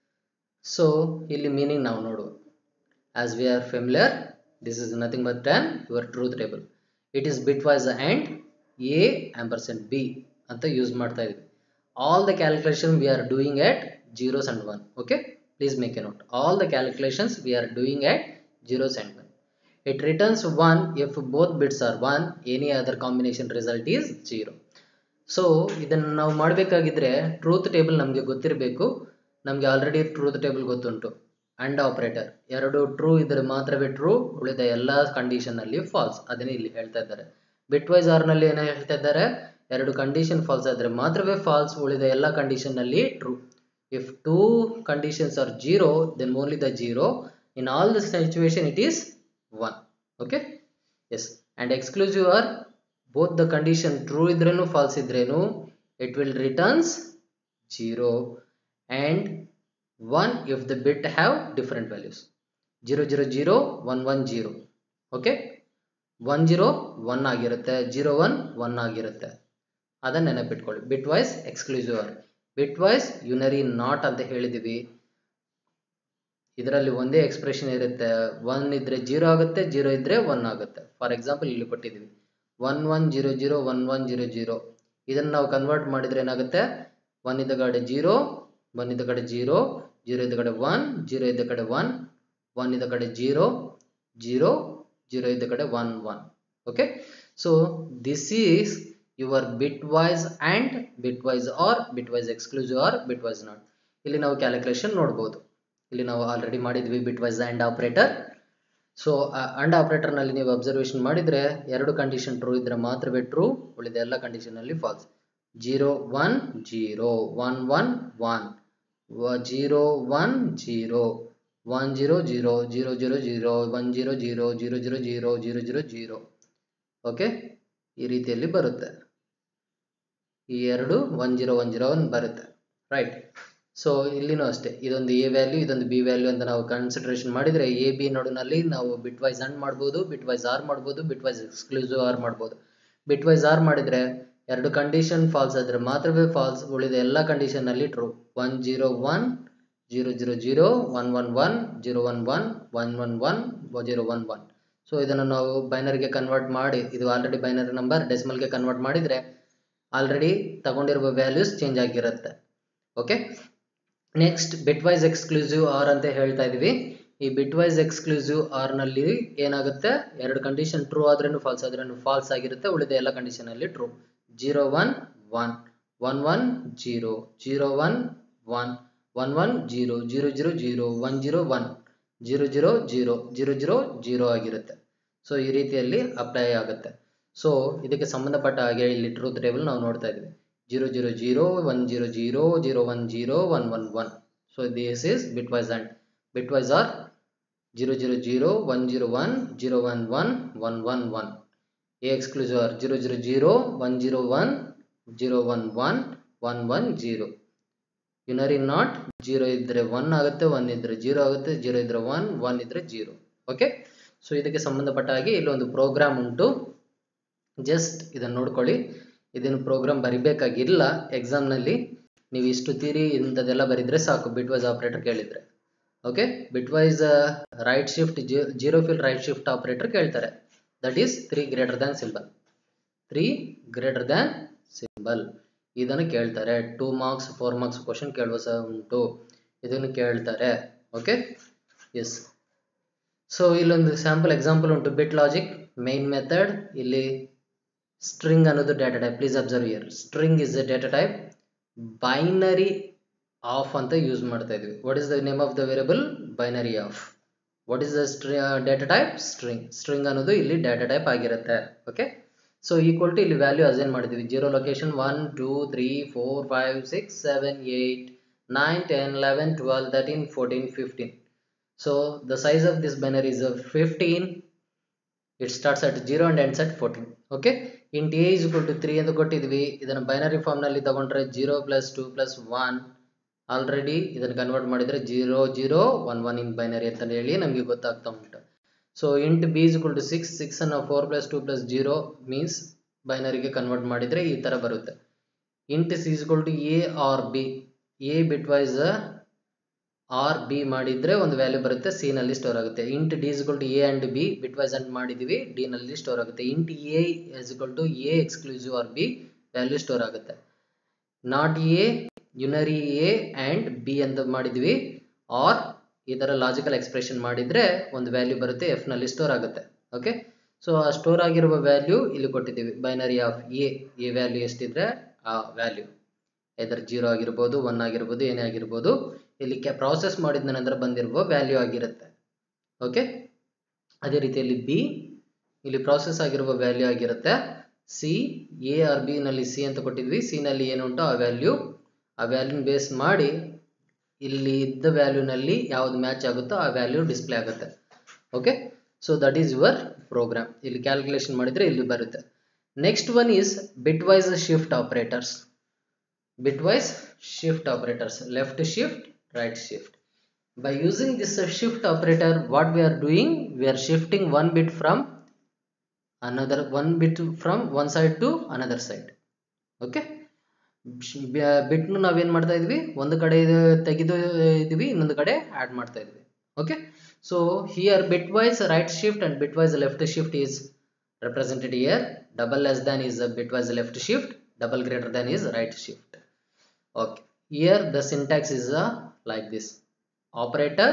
so ಇಲ್ಲಿ meaning ನಾವು ನೋಡುವ as we are familiar this is nothing but on your truth table it is bitwise and A ampersand B ಅಂತ use ಮಾಡ್ತಾ ಇದ್ವಿ all the calculation we are doing at zeros and one okay please make a note all the calculations we are doing at zeros and one it returns one if both bits are one any other combination result is zero so ಇದನ್ನು ನಾವು ಮಾಡಬೇಕಾಗಿದ್ರೆ truth table ನಮಗೆ ಗೊತ್ತಿರಬೇಕು ನಮಗೆ already truth table ಗೊತ್ತುಂಟು and operator ಎರಡು true ಇದ್ರೆ ಮಾತ್ರವೇ ಟ್ರೂ ಉಳಿದ ಎಲ್ಲ ಕಂಡೀಷನ್ನಲ್ಲಿ ಫಾಲ್ಸ್ ಅದನ್ನೇ ಇಲ್ಲಿ ಹೇಳ್ತಾ ಇದ್ದಾರೆ ಬಿಟ್ ವೈಸ್ ಆರ್ನಲ್ಲಿ ಏನೋ ಹೇಳ್ತಾ ಇದ್ದಾರೆ ಎರಡು ಕಂಡೀಷನ್ ಫಾಲ್ಸ್ ಆದರೆ ಮಾತ್ರವೇ ಫಾಲ್ಸ್ ಉಳಿದ ಎಲ್ಲ ಕಂಡೀಷನ್ನಲ್ಲಿ true if two conditions are zero then only the zero in all the situation it is one okay yes and exclusive or both the condition true ಇದ್ರೇನು ಫಾಲ್ಸ್ ಇದ್ರೇನು it will returns zero and one if the bit have different values zero zero zero one one zero okay one zero one ಆಗಿರುತ್ತೆ zero one one ಆಗಿರುತ್ತೆ ಅದನ್ನು ನೆನಪಿಟ್ಕೊಳ್ಳಿ bitwise exclusive or bitwise unary not ಅಂತ ಹೇಳಿದ್ದೀವಿ ಇದರಲ್ಲಿ ಒಂದೇ expression ಇರುತ್ತೆ one ಇದ್ರೆ ಜೀರೋ ಆಗುತ್ತೆ ಜೀರೋ ಇದ್ರೆ ಒನ್ ಆಗುತ್ತೆ ಫಾರ್ ಎಕ್ಸಾಂಪಲ್ ಇಲ್ಲಿ ಕೊಟ್ಟಿದ್ದೀವಿ one one zero zero one one zero zero ಇದನ್ನು ನಾವು ಕನ್ವರ್ಟ್ ಮಾಡಿದ್ರೆ ಏನಾಗುತ್ತೆ ಒನ್ ಇದ್ದ ಕಡೆ ಜೀರೋ ಒನ್ ಇದ್ದ ಕಡೆ ಜೀರೋ ಜೀರೋ ಇದ್ದ ಕಡೆ ಒನ್ ಜೀರೋ ಇದ್ದ ಕಡೆ ಒನ್ ಒನ್ ಇದ್ದ ಕಡೆ ಜೀರೋ ಜೀರೋ ಜೀರೋ ಇದ್ದ ಕಡೆ one one okay so this is your bitwise and bitwise or bitwise exclusive or bitwise not ಇಲ್ಲಿ ನಾವು ಕ್ಯಾಲ್ಕುಲೇಷನ್ ನೋಡ್ಬೋದು ಇಲ್ಲಿ ನಾವು ಆಲ್ರೆಡಿ ಮಾಡಿದ್ವಿ bitwise and operator so and ಆಪ್ರೇಟರ್ನಲ್ಲಿ ನೀವು ಅಬ್ಸರ್ವೇಷನ್ ಮಾಡಿದರೆ ಎರಡು ಕಂಡೀಷನ್ ಟ್ರೂ ಇದ್ರೆ ಮಾತ್ರವೇ ಟ್ರೂ ಉಳಿದ ಎಲ್ಲ ಕಂಡೀಷನಲ್ಲಿ false zero one zero one one one zero one zero one zero zero zero zero zero one zero zero zero zero zero zero zero zero okay ಈ ರೀತಿಯಲ್ಲಿ ಬರುತ್ತೆ ಈ ಎರಡು one zero one zero one ಬರುತ್ತೆ right so ಇಲ್ಲಿನೂ ಅಷ್ಟೇ ಇದೊಂದು A value ಇದೊಂದು ಬಿ ವ್ಯಾಲ್ಯೂ ಅಂತ ನಾವು ಕನ್ಸಿಡರೇಷನ್ ಮಾಡಿದರೆ ಎ ಬಿ ನಡುನಲ್ಲಿ ನಾವು ಬಿಟ್ ವೈಸ್ ಅಂಡ್ ಮಾಡ್ಬೋದು ಬಿಟ್ ವೈಸ್ ಆರ್ ಮಾಡ್ಬೋದು ಬಿಟ್ ವೈಸ್ ಎಕ್ಸ್ಕ್ಲೂಸಿವ್ ಆರ್ ಮಾಡ್ಬೋದು ಬಿಟ್ ವೈಸ್ ಆರ್ ಮಾಡಿದರೆ ಎರಡು ಕಂಡೀಷನ್ ಫಾಲ್ಸ್ ಆದರೆ ಮಾತ್ರವೇ ಫಾಲ್ಸ್ ಉಳಿದ ಎಲ್ಲ ಕಂಡೀಷನ್ನಲ್ಲಿ true one zero one zero zero zero one one one zero one one one one one zero one one so ಇದನ್ನು ನಾವು ಬೈನರಿಗೆ ಕನ್ವರ್ಟ್ ಮಾಡಿ ಇದು ಆಲ್ರೆಡಿ ಬೈನರಿ ನಂಬರ್ ಡೆಸಿಮಲ್ಗೆ ಕನ್ವರ್ಟ್ ಮಾಡಿದರೆ ಆಲ್ರೆಡಿ ತಗೊಂಡಿರುವ ವ್ಯಾಲ್ಯೂಸ್ ಚೇಂಜ್ ಆಗಿರುತ್ತೆ okay next bitwise exclusive or ಅಂತ ಹೇಳ್ತಾ ಇದೀವಿ ಈ ಬಿಟ್ ವೈಸ್ ಎಕ್ಸ್ಕ್ಲೂಸಿವ್ ಆರ್ನಲ್ಲಿ ಏನಾಗುತ್ತೆ ಎರಡು ಕಂಡೀಷನ್ ಟ್ರೂ ಆದ್ರೂ ಫಾಲ್ಸ್ ಆದ್ರೂ ಫಾಲ್ಸ್ ಆಗಿರುತ್ತೆ ಉಳಿದ ಎಲ್ಲ ಕಂಡೀಷನಲ್ಲಿ true zero one one one one zero zero one one one one zero zero zero zero one zero one zero zero zero zero zero zero ಆಗಿರುತ್ತೆ ಸೊ ಈ ರೀತಿಯಲ್ಲಿ ಅಪ್ಲೈ ಆಗುತ್ತೆ ಸೊ ಇದಕ್ಕೆ ಸಂಬಂಧಪಟ್ಟ ಹಾಗೆ ಇಲ್ಲಿ ಟ್ರೂತ್ ಟೇಬಲ್ ನಾವು ನೋಡ್ತಾ ಇದ್ವಿ zero zero zero one zero zero zero one zero one one one so this is bitwise and bitwise or zero zero zero one zero one zero one one one one one a exclusive or zero zero zero one zero one zero one one one one zero unary not zero ಇದ್ದರೆ one ಆಗುತ್ತೆ one ಇದ್ದರೆ zero ಆಗುತ್ತೆ zero ಇದ್ದರೆ one one ಇದ್ದರೆ zero okay so ಇದಕ್ಕೆ ಸಂಬಂಧಪಟ್ಟ ಹಾಗೆ ಇಲ್ಲೊಂದು ಪ್ರೋಗ್ರಾಮ್ ಉಂಟು ಜಸ್ಟ್ ಇದನ್ನು ನೋಡ್ಕೊಳ್ಳಿ ಇದನ್ನು ಪ್ರೋಗ್ರಾಮ್ ಬರಿಬೇಕಾಗಿಲ್ಲ ಎಕ್ಸಾಮ್ನಲ್ಲಿ ನೀವು ಇಷ್ಟು ತೀರಿ ಇಂಥದ್ದೆಲ್ಲ ಬರಿದ್ರೆ ಸಾಕು ಬಿಟ್ ವೈಸ್ ಆಪ್ರೇಟರ್ ಕೇಳಿದರೆ okay bitwise right shift zero fill right shift operator ಕೇಳ್ತಾರೆ that is three greater than symbol three greater than symbol ಇದನ್ನು ಕೇಳ್ತಾರೆ two marks four marks question ಕೇಳುವ ಸಹ ಉಂಟು ಇದನ್ನು ಕೇಳ್ತಾರೆ ಓಕೆ ಎಸ್ ಸೊ ಇಲ್ಲೊಂದು ಸ್ಯಾಂಪಲ್ ಎಕ್ಸಾಂಪಲ್ ಉಂಟು ಬಿಟ್ ಲಾಜಿಕ್ ಮೈನ್ ಮೆಥಡ್ ಇಲ್ಲಿ ಸ್ಟ್ರಿಂಗ್ ಅನ್ನೋದು data type please observe here string is a data type binary of ಅಂತ ಯೂಸ್ ಮಾಡ್ತಾ ಇದ್ವಿ what is the name of the variable binary of what is the ಸ್ಟ್ರಿ data type string string ಅನ್ನೋದು ಇಲ್ಲಿ data type ಆಗಿರುತ್ತೆ okay so equal to ಇಲ್ಲಿ value assign ಮಾಡಿದ್ವಿ zero location one two three four five six seven eight nine ten eleven twelve thirteen fourteen fifteen so the size of this binary is fifteen it starts at zero and ends at fourteen okay int A is equal to three ಅಂತ ಕೊಟ್ಟಿದ್ವಿ ಇದನ್ನು binary ಫಾರ್ಮ್ನಲ್ಲಿ ತಗೊಂಡ್ರೆ zero plus two plus one already ಇದನ್ನು convert ಮಾಡಿದರೆ zero zero one one in binary ಅಂತ ಹೇಳಿ ನಮಗೆ ಗೊತ್ತಾಗ್ತಾ ಉಂಟು so int B is equal to six ಸಿಕ್ಸನ್ನು four plus two plus zero means ಬೈನರಿಗೆ ಕನ್ವರ್ಟ್ ಮಾಡಿದರೆ ಈ ಥರ ಬರುತ್ತೆ int C is equal to A or B A bitwise or B ಮಾಡಿದರೆ ಒಂದು ವ್ಯಾಲ್ಯೂ ಬರುತ್ತೆ ಸಿ ನಲ್ಲಿ ಸ್ಟೋರ್ ಆಗುತ್ತೆ int D ಇಸ್ಗಳು to A and B bitwise and ಮಾಡಿದ್ದೀವಿ ಡಿ ನಲ್ಲಿ ಸ್ಟೋರ್ ಆಗುತ್ತೆ int A is equal to A exclusive or B value store ಆಗುತ್ತೆ not A unary A and B ಅಂತ ಮಾಡಿದ್ವಿ ಆರ್ ಈ ಥರ ಲಾಜಿಕಲ್ ಎಕ್ಸ್ಪ್ರೆಷನ್ ಮಾಡಿದರೆ ಒಂದು ವ್ಯಾಲ್ಯೂ ಬರುತ್ತೆ ಎಫ್ ನಲ್ಲಿ ಸ್ಟೋರ್ ಆಗುತ್ತೆ ಓಕೆ ಸೊ ಆ ಸ್ಟೋರ್ ಆಗಿರುವ ವ್ಯಾಲ್ಯೂ ಇಲ್ಲಿ ಕೊಟ್ಟಿದ್ದೀವಿ binary of A A value ಎಷ್ಟಿದ್ರೆ ಆ ವ್ಯಾಲ್ಯೂ ಎದರ್ ಜೀರೋ ಆಗಿರ್ಬೋದು ಒನ್ ಆಗಿರ್ಬೋದು ಏನೇ ಆಗಿರ್ಬೋದು ಇಲ್ಲಿ ಕ್ಯಾ ಪ್ರಾಸೆಸ್ ಮಾಡಿದ ನಂತರ ಬಂದಿರುವ ವ್ಯಾಲ್ಯೂ ಆಗಿರುತ್ತೆ ಓಕೆ ಅದೇ ರೀತಿಯಲ್ಲಿ ಬಿ ಇಲ್ಲಿ ಪ್ರಾಸೆಸ್ ಆಗಿರುವ ವ್ಯಾಲ್ಯೂ ಆಗಿರುತ್ತೆ ಸಿ ಎ ಆರ್ ಬಿ ನಲ್ಲಿ ಸಿ ಅಂತ ಕೊಟ್ಟಿದ್ವಿ ಸಿ ನಲ್ಲಿ ಏನು ಉಂಟು ಆ ವ್ಯಾಲ್ಯೂ ಆ ವ್ಯಾಲ್ಯೂನ ಬೇಸ್ ಮಾಡಿ ಇಲ್ಲಿ ಇದ್ದ ವ್ಯಾಲ್ಯೂನಲ್ಲಿ ಯಾವ್ದು ಮ್ಯಾಚ್ ಆಗುತ್ತೋ ಆ ವ್ಯಾಲ್ಯೂ ಡಿಸ್ಪ್ಲೇ ಆಗುತ್ತೆ okay so that is your program ಇಲ್ಲಿ ಕ್ಯಾಲ್ಕುಲೇಷನ್ ಮಾಡಿದರೆ ಇಲ್ಲಿ ಬರುತ್ತೆ next one is bitwise shift operators bitwise shift operators left shift right shift by using this uh, shift operator what we are doing we are shifting one bit from another one bit from one side to another side okay ಬಿಟ್ನು ನಾವೇನು ಮಾಡ್ತಾ ಇದ್ವಿ ಒಂದು ಕಡೆ ತೆಗೆದು ಇದ್ವಿ ಇನ್ನೊಂದು ಕಡೆ ಆ್ಯಡ್ ಮಾಡ್ತಾ ಇದ್ವಿ okay so here bitwise right shift and bitwise left shift is represented here double less than is a bitwise left shift double greater than is right shift okay here the syntax is uh, like this operator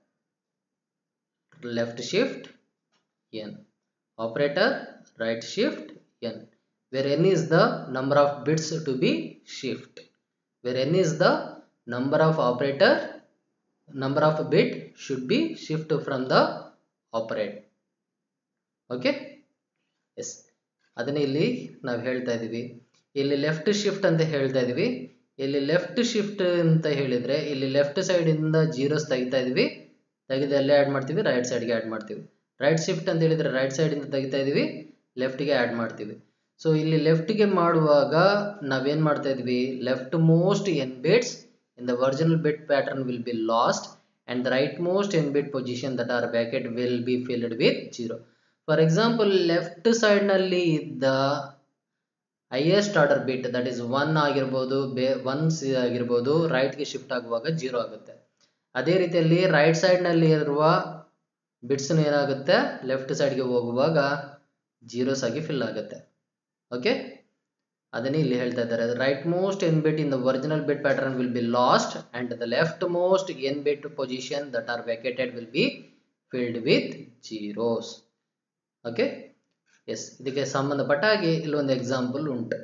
left shift n operator right shift n where n is the number of bits to be shift where n is the number of operator number of bit should be shift from the operate okay yes ಅದನ್ನೇ ಇಲ್ಲಿ ನಾವು ಹೇಳ್ತಾ ಇದ್ದೀವಿ ಇಲ್ಲಿ left shift ಅಂತ ಹೇಳ್ತಾ ಇದ್ದೀವಿ ಇಲ್ಲಿ ಲೆಫ್ಟ್ ಶಿಫ್ಟ್ ಅಂತ ಹೇಳಿದರೆ ಇಲ್ಲಿ ಲೆಫ್ಟ್ ಸೈಡಿಂದ ಜೀರೋಸ್ ತೆಗಿತಾ ಇದ್ವಿ ತೆಗೆದು ಅಲ್ಲೇ ಆ್ಯಡ್ ಮಾಡ್ತೀವಿ ರೈಟ್ ಸೈಡ್ಗೆ ಆ್ಯಡ್ ಮಾಡ್ತೀವಿ ರೈಟ್ ಶಿಫ್ಟ್ ಅಂತ ಹೇಳಿದರೆ ರೈಟ್ ಸೈಡಿಂದ ತೆಗಿತಾ ಇದ್ದೀವಿ ಲೆಫ್ಟ್ಗೆ ಆ್ಯಡ್ ಮಾಡ್ತೀವಿ ಸೊ ಇಲ್ಲಿ ಲೆಫ್ಟ್ಗೆ ಮಾಡುವಾಗ ನಾವೇನು ಮಾಡ್ತಾ ಇದ್ವಿ leftmost N bits in the original bit pattern will be lost and the rightmost N bit position that are vacated will be filled with zero for example left ಸೈಡ್ನಲ್ಲಿ ಇದ್ದ highest order bit that is one ಆಗಿರ್ಬೋದು ಬೇ one C ಆಗಿರ್ಬೋದು ರೈಟ್ಗೆ shift ಆಗುವಾಗ zero ಆಗುತ್ತೆ ಅದೇ ರೀತಿಯಲ್ಲಿ right ಸೈಡ್ನಲ್ಲಿ ಇರುವ ಬಿಟ್ಸ್ನು ಏನಾಗುತ್ತೆ ಲೆಫ್ಟ್ ಸೈಡ್ಗೆ ಹೋಗುವಾಗ ಜೀರೋಸ್ ಆಗಿ ಫಿಲ್ ಆಗುತ್ತೆ ಓಕೆ ಅದನ್ನೇ ಇಲ್ಲಿ ಹೇಳ್ತಾ ಇದ್ದಾರೆ rightmost N bit in the original bit pattern will be lost and the leftmost N bit position that are vacated will be filled with zeros okay yes ಇದಕ್ಕೆ ಸಂಬಂಧಪಟ್ಟ ಹಾಗೆ ಇಲ್ಲೊಂದು example ಉಂಟು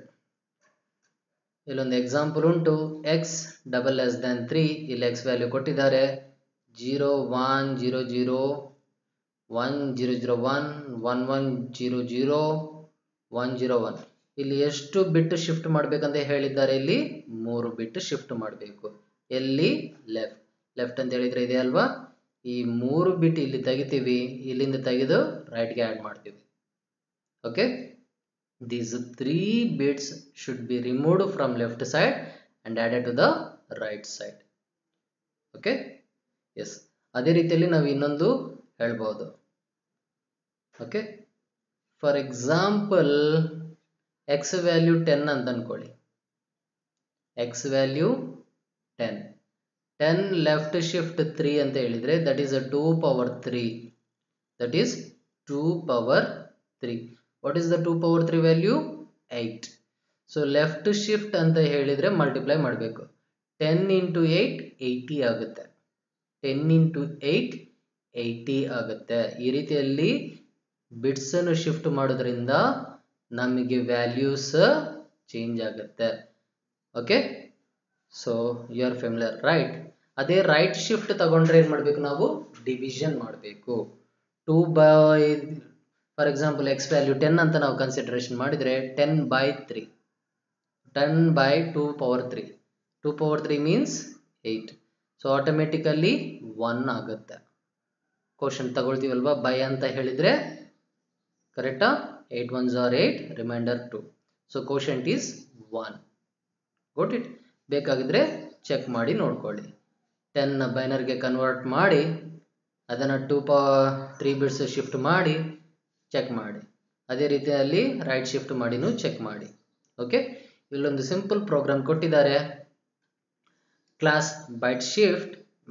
ಇಲ್ಲೊಂದು ಎಕ್ಸಾಂಪಲ್ ಉಂಟು X double S then three ಇಲ್ಲಿ X value ಕೊಟ್ಟಿದ್ದಾರೆ zero one zero zero one zero zero one one one zero zero one zero one ಇಲ್ಲಿ ಎಷ್ಟು ಬಿಟ್ಟು ಶಿಫ್ಟ್ ಮಾಡಬೇಕಂತ ಹೇಳಿದ್ದಾರೆ ಇಲ್ಲಿ ಮೂರು ಬಿಟ್ಟು ಶಿಫ್ಟ್ ಮಾಡಬೇಕು ಎಲ್ಲಿ ಲೆಫ್ಟ್ ಲೆಫ್ಟ್ ಅಂತ ಹೇಳಿದರೆ ಇದೆ ಅಲ್ವಾ ಈ ಮೂರು ಬಿಟ್ ಇಲ್ಲಿ ತೆಗಿತೀವಿ ಇಲ್ಲಿಂದ ತೆಗೆದು ರೈಟ್ಗೆ ಆ್ಯಡ್ ಮಾಡ್ತೀವಿ okay these three bits should be removed from left side and added to the right side okay yes ಅದೇ ರೀತಿಯಲ್ಲಿ ನಾವು ಇನ್ನೊಂದು ಹೇಳ್ಬೋದು okay for example X value ten ಅಂತ ಅಂದ್ಕೊಳ್ಳಿ X value ten ten left shift three ಅಂತ ಹೇಳಿದರೆ that is a two power three that is two power three what is the two power three value eight so left shift ಅಂತ ಹೇಳಿದರೆ multiply ಮಾಡಬೇಕು ten into eight eighty ಆಗುತ್ತೆ ten into eight eighty ಆಗುತ್ತೆ ಈ ರೀತಿಯಲ್ಲಿ ಬಿಟ್ಸನ್ನು shift ಮಾಡೋದ್ರಿಂದ ನಮಗೆ ವ್ಯಾಲ್ಯೂಸ್ ಚೇಂಜ್ ಆಗುತ್ತೆ okay so you are familiar right ಅದೇ ರೈಟ್ ಶಿಫ್ಟ್ ತಗೊಂಡ್ರೆ ಏನು ಮಾಡಬೇಕು ನಾವು ಡಿವಿಷನ್ ಮಾಡಬೇಕು two by for example X value ten ಅಂತ ನಾವು ಕನ್ಸಿಡರೇಷನ್ ಮಾಡಿದರೆ ten by three ten by two power three two power three means eight so automatically one ಆಗುತ್ತೆ ಕ್ವಶನ್ ತಗೊಳ್ತೀವಲ್ವಾ ಬೈ ಅಂತ ಹೇಳಿದರೆ ಕರೆಕ್ಟಾ eight ones are eight reminder two so quotient is one got it ಬೇಕಾಗಿದ್ರೆ check ಮಾಡಿ ನೋಡ್ಕೊಳ್ಳಿ ten ಬೈನರ್ಗೆ convert ಮಾಡಿ ಅದನ್ನು ಟೂ ಪ ತ್ರೀ ಬಿಟ್ಸ್ ಶಿಫ್ಟ್ ಮಾಡಿ ಚೆಕ್ ಮಾಡಿ ಅದೇ ರೀತಿಯಲ್ಲಿ ರೈಟ್ ಶಿಫ್ಟ್ ಮಾಡಿನೂ ಚೆಕ್ ಮಾಡಿ ಓಕೆ ಇಲ್ಲೊಂದು ಸಿಂಪಲ್ ಪ್ರೋಗ್ರಾಮ್ ಕೊಟ್ಟಿದ್ದಾರೆ class byte shift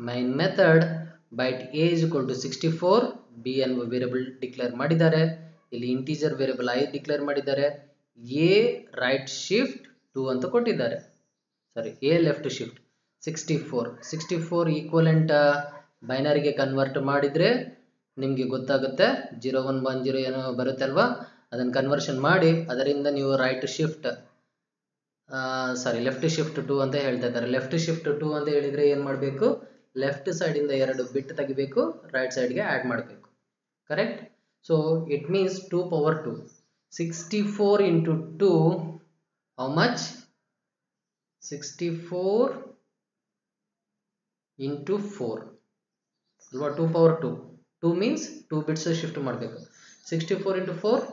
main method byte A is equal to sixty four B ಅನ್ನುವ ವೇರಿಯಬಲ್ ಡಿಕ್ಲೇರ್ ಮಾಡಿದ್ದಾರೆ ಇಲ್ಲಿ ಇಂಟೀಜರ್ ವೇರಿಯಬಲ್ ಐ ಡಿಕ್ಲೇರ್ ಮಾಡಿದ್ದಾರೆ ಎ ರೈಟ್ ಶಿಫ್ಟ್ ಟು ಅಂತ ಕೊಟ್ಟಿದ್ದಾರೆ sorry A left shift sixty four sixty four equivalent ಬೈನರಿಗೆ convert ಮಾಡಿದರೆ ನಿಮಗೆ ಗೊತ್ತಾಗುತ್ತೆ ಜೀರೋ ಒನ್ ಒನ್ ಜೀರೋ ಏನೋ ಬರುತ್ತೆ ಅಲ್ವಾ ಅದನ್ನು ಕನ್ವರ್ಷನ್ ಮಾಡಿ ಅದರಿಂದ ನೀವು right shift sorry left shift two ಅಂತ ಹೇಳ್ತಾ ಇದ್ದಾರೆ ಲೆಫ್ಟ್ ಶಿಫ್ಟ್ ಟು ಅಂತ ಹೇಳಿದರೆ ಏನು ಮಾಡಬೇಕು ಲೆಫ್ಟ್ ಸೈಡಿಂದ ಎರಡು ಬಿಟ್ ತೆಗಿಬೇಕು ರೈಟ್ ಸೈಡ್ಗೆ ಆ್ಯಡ್ ಮಾಡಬೇಕು correct so it means two power two sixty four into two how much sixty four into four ಅಲ್ವಾ two power two two means two bits shift ಮಾಡಬೇಕು sixty four into four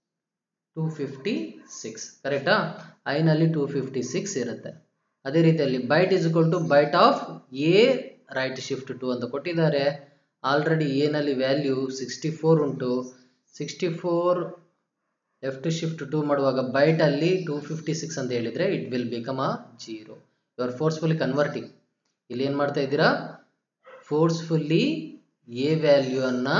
two fifty six ಕರೆಕ್ಟಾ ಐನಲ್ಲಿ two fifty six ಇರುತ್ತೆ ಅದೇ ರೀತಿಯಲ್ಲಿ byte is equal to byte of A right shift two ಅಂತ ಕೊಟ್ಟಿದ್ದಾರೆ already ಎನಲ್ಲಿ ವ್ಯಾಲ್ಯೂ ಸಿಕ್ಸ್ಟಿ ಫೋರ್ ಉಂಟು sixty four left shift two ಮಾಡುವಾಗ ಬೈಟಲ್ಲಿ ಟೂ ಫಿಫ್ಟಿ ಸಿಕ್ಸ್ ಅಂತ ಹೇಳಿದರೆ it will become a zero you are forcefully converting ಇಲ್ಲಿ ಏನು ಮಾಡ್ತಾ ಇದ್ದೀರಾ ಫೋರ್ಸ್ಫುಲ್ಲಿ ಎ ವ್ಯಾಲ್ಯೂವನ್ನು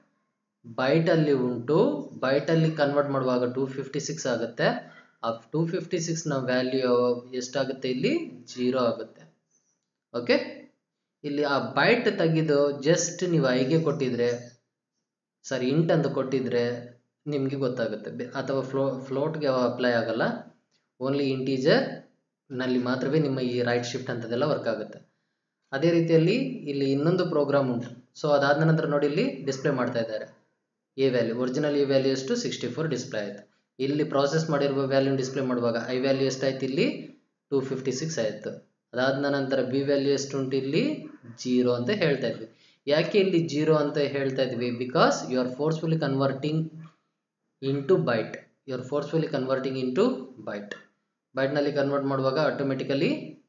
ಬೈಟಲ್ಲಿ ಉಂಟು ಬೈಟಲ್ಲಿ ಕನ್ವರ್ಟ್ ಮಾಡುವಾಗ ಟೂ ಫಿಫ್ಟಿ ಸಿಕ್ಸ್ ಆಗುತ್ತೆ ಆ ಟೂ ಫಿಫ್ಟಿ ಸಿಕ್ಸ್ನ ವ್ಯಾಲ್ಯೂ ಎಷ್ಟಾಗುತ್ತೆ ಇಲ್ಲಿ ಜೀರೋ ಆಗುತ್ತೆ ಓಕೆ ಇಲ್ಲಿ ಆ ಬೈಟ್ ತೆಗೆದು ಜಸ್ಟ್ ನೀವು ಐಗೆ ಕೊಟ್ಟಿದ್ರೆ ಸಾರಿ ಇಂಟ್ ಅಂತ ಕೊಟ್ಟಿದ್ರೆ ನಿಮಗೆ ಗೊತ್ತಾಗುತ್ತೆ ಅಥವಾ ಫ್ಲೋ ಫ್ಲೋಟ್ಗೆ ಅಪ್ಲೈ ಆಗಲ್ಲ ಓನ್ಲಿ ಇಂಟೀಜರ್ ನಲ್ಲಿ ಮಾತ್ರವೇ ನಿಮ್ಮ ಈ ರೈಟ್ ಶಿಫ್ಟ್ ಅಂತದೆಲ್ಲ ವರ್ಕ್ ಆಗುತ್ತೆ ಅದೇ ರೀತಿಯಲ್ಲಿ ಇಲ್ಲಿ ಇನ್ನೊಂದು ಪ್ರೋಗ್ರಾಮ್ ಉಂಟು ಸೊ ಅದಾದ ನಂತರ ನೋಡಿ ಇಲ್ಲಿ ಡಿಸ್ಪ್ಲೇ ಮಾಡ್ತಾ ಇದ್ದಾರೆ A value original A value ಎಷ್ಟು ಸಿಕ್ಸ್ಟಿ ಫೋರ್ ಡಿಸ್ಪ್ಲೇ ಆಯಿತು ಇಲ್ಲಿ ಪ್ರಾಸೆಸ್ ಮಾಡಿರುವ ವ್ಯಾಲ್ಯೂ ಡಿಸ್ಪ್ಲೇ ಮಾಡುವಾಗ ಐ ವ್ಯಾಲ್ಯೂ ಎಷ್ಟಾಯ್ತು ಇಲ್ಲಿ ಟೂ ಫಿಫ್ಟಿ ಸಿಕ್ಸ್ ಆಯಿತು ಅದಾದ ನಂತರ ಬಿ ವ್ಯಾಲ್ಯೂ ಎಷ್ಟು ಉಂಟು ಇಲ್ಲಿ ಜೀರೋ ಅಂತ ಹೇಳ್ತಾ ಇದ್ವಿ ಯಾಕೆ ಇಲ್ಲಿ ಜೀರೋ ಅಂತ ಹೇಳ್ತಾ ಇದ್ವಿ because you are forcefully converting into byte you are forcefully converting into byte ಬೈಟ್ನಲ್ಲಿ ಕನ್ವರ್ಟ್ ಮಾಡುವಾಗ ಆಟೋಮೆಟಿಕಲಿ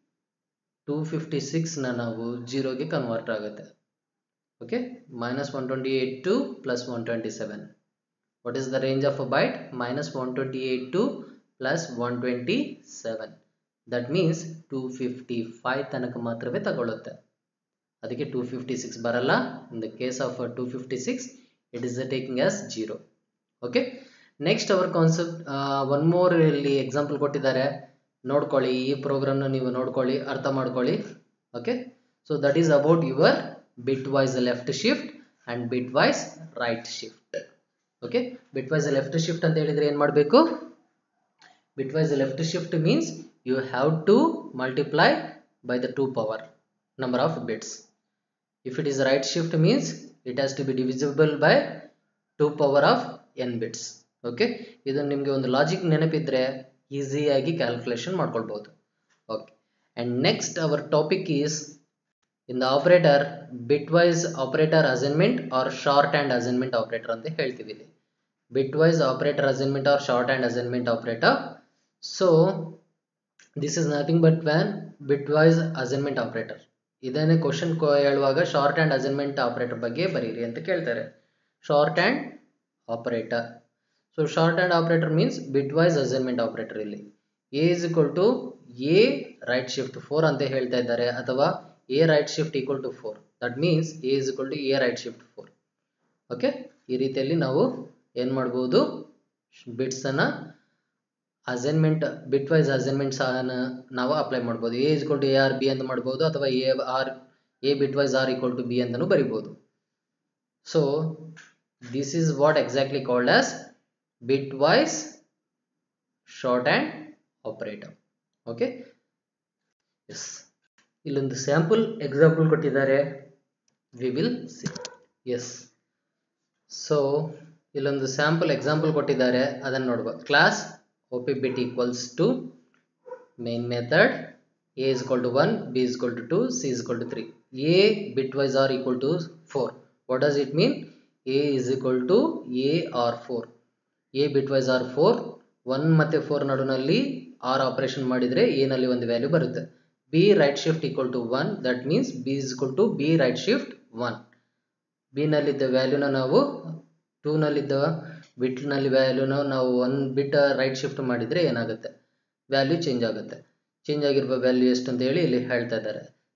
ಟೂ ಫಿಫ್ಟಿ ಸಿಕ್ಸ್ನ ನಾವು ಜೀರೋಗೆ ಕನ್ವರ್ಟ್ ಆಗುತ್ತೆ okay minus one twenty eight to plus one twenty seven what is the range of a byte minus one twenty eight to plus one twenty seven that means two fifty five ತನಕ ಮಾತ್ರವೇ ತಗೊಳ್ಳುತ್ತೆ ಅದಕ್ಕೆ two fifty six ಬರಲ್ಲ in the case of two fifty six it is taking as zero okay next our concept one more ಇಲ್ಲಿ example ಕೊಟ್ಟಿದ್ದಾರೆ ನೋಡ್ಕೊಳ್ಳಿ ಈ ಪ್ರೋಗ್ರಾಮ್ನ ನೀವು ನೋಡ್ಕೊಳ್ಳಿ ಅರ್ಥ ಮಾಡ್ಕೊಳ್ಳಿ okay so that is about your bitwise left shift and bitwise right shift okay bitwise left shift ಅಂತ ಹೇಳಿದರೆ ಏನು ಮಾಡಬೇಕು bitwise left shift means you have to multiply by the two power number of bits. If it is right shift means it has to be divisible by 2 power of n bits. Okay ಇದು ನಿಮಗೆ ಒಂದು logic ನೆನಪಿದ್ರೆ ಈಸಿಯಾಗಿ calculation ಮಾಡ್ಕೊಳ್ಬೋದು okay and next our topic is in the operator bitwise operator assignment or shorthand assignment operator ಅಂತ ಹೇಳ್ತೀವಿ ಇಲ್ಲಿ bitwise operator assignment or shorthand assignment operator so this is nothing but one bitwise assignment operator ಇದನ್ನೇ question ಹೇಳುವಾಗ shorthand assignment operator ಬಗ್ಗೆ ಬರೀರಿ ಅಂತ ಕೇಳ್ತಾರೆ shorthand operator so shorthand operator means bitwise assignment operator ಇಲ್ಲಿ A is equal to A right shift four ಅಂತ ಹೇಳ್ತಾ ಇದ್ದಾರೆ ಅಥವಾ A right shift equal to four that means A is equal to A right shift four okay ಈ ರೀತಿಯಲ್ಲಿ ನಾವು ಏನು ಮಾಡ್ಬೋದು ಬಿಟ್ಸನ್ನು ಅಸೈನ್ಮೆಂಟ್ ಬಿಟ್ ವೈಸ್ ಅಸೈನ್ಮೆಂಟ್ ಸಹ ನಾವು ಅಪ್ಲೈ ಮಾಡ್ಬೋದು A is to A or B ಅಂತ ಮಾಡ್ಬೋದು ಅಥವಾ A or A bitwise or equal to B ಅಂತಲೂ ಬರಿಬೋದು so this is what exactly called as bitwise shorthand operator okay yes ಇಲ್ಲೊಂದು sample example ಕೊಟ್ಟಿದ್ದಾರೆ we will see yes so ಇಲ್ಲೊಂದು sample example ಕೊಟ್ಟಿದ್ದಾರೆ ಅದನ್ನು ನೋಡುವ class op bit equals to main method a is equal to 1 b is equal to 2 c is equal to 3 a bitwise are equal to 4 what does it mean a is equal to a or 4 a bitwise are 4 1 ಮತ್ತೆ 4 ನಡುವಿನಲ್ಲಿ R operation ಮಾಡಿದರೆ A ನಲ್ಲಿ ಒಂದು value ಬರುತ್ತೆ B right shift equal to one that means B is equal to B right shift one B ನಲ್ಲಿದ್ದ ವ್ಯಾಲ್ಯೂನ ನಾವು two ನಲ್ಲಿದ್ದ ಬಿಟ್ನಲ್ಲಿ ವ್ಯಾಲ್ಯೂನ ನಾವು ಒನ್ ಬಿಟ್ ರೈಟ್ ಶಿಫ್ಟ್ ಮಾಡಿದರೆ ಏನಾಗುತ್ತೆ ವ್ಯಾಲ್ಯೂ ಚೇಂಜ್ ಆಗುತ್ತೆ ಚೇಂಜ್ ಆಗಿರುವ ವ್ಯಾಲ್ಯೂ ಎಷ್ಟು ಅಂತ ಹೇಳಿ ಇಲ್ಲಿ ಹೇಳ್ತಾ ಇದ್ದಾರೆ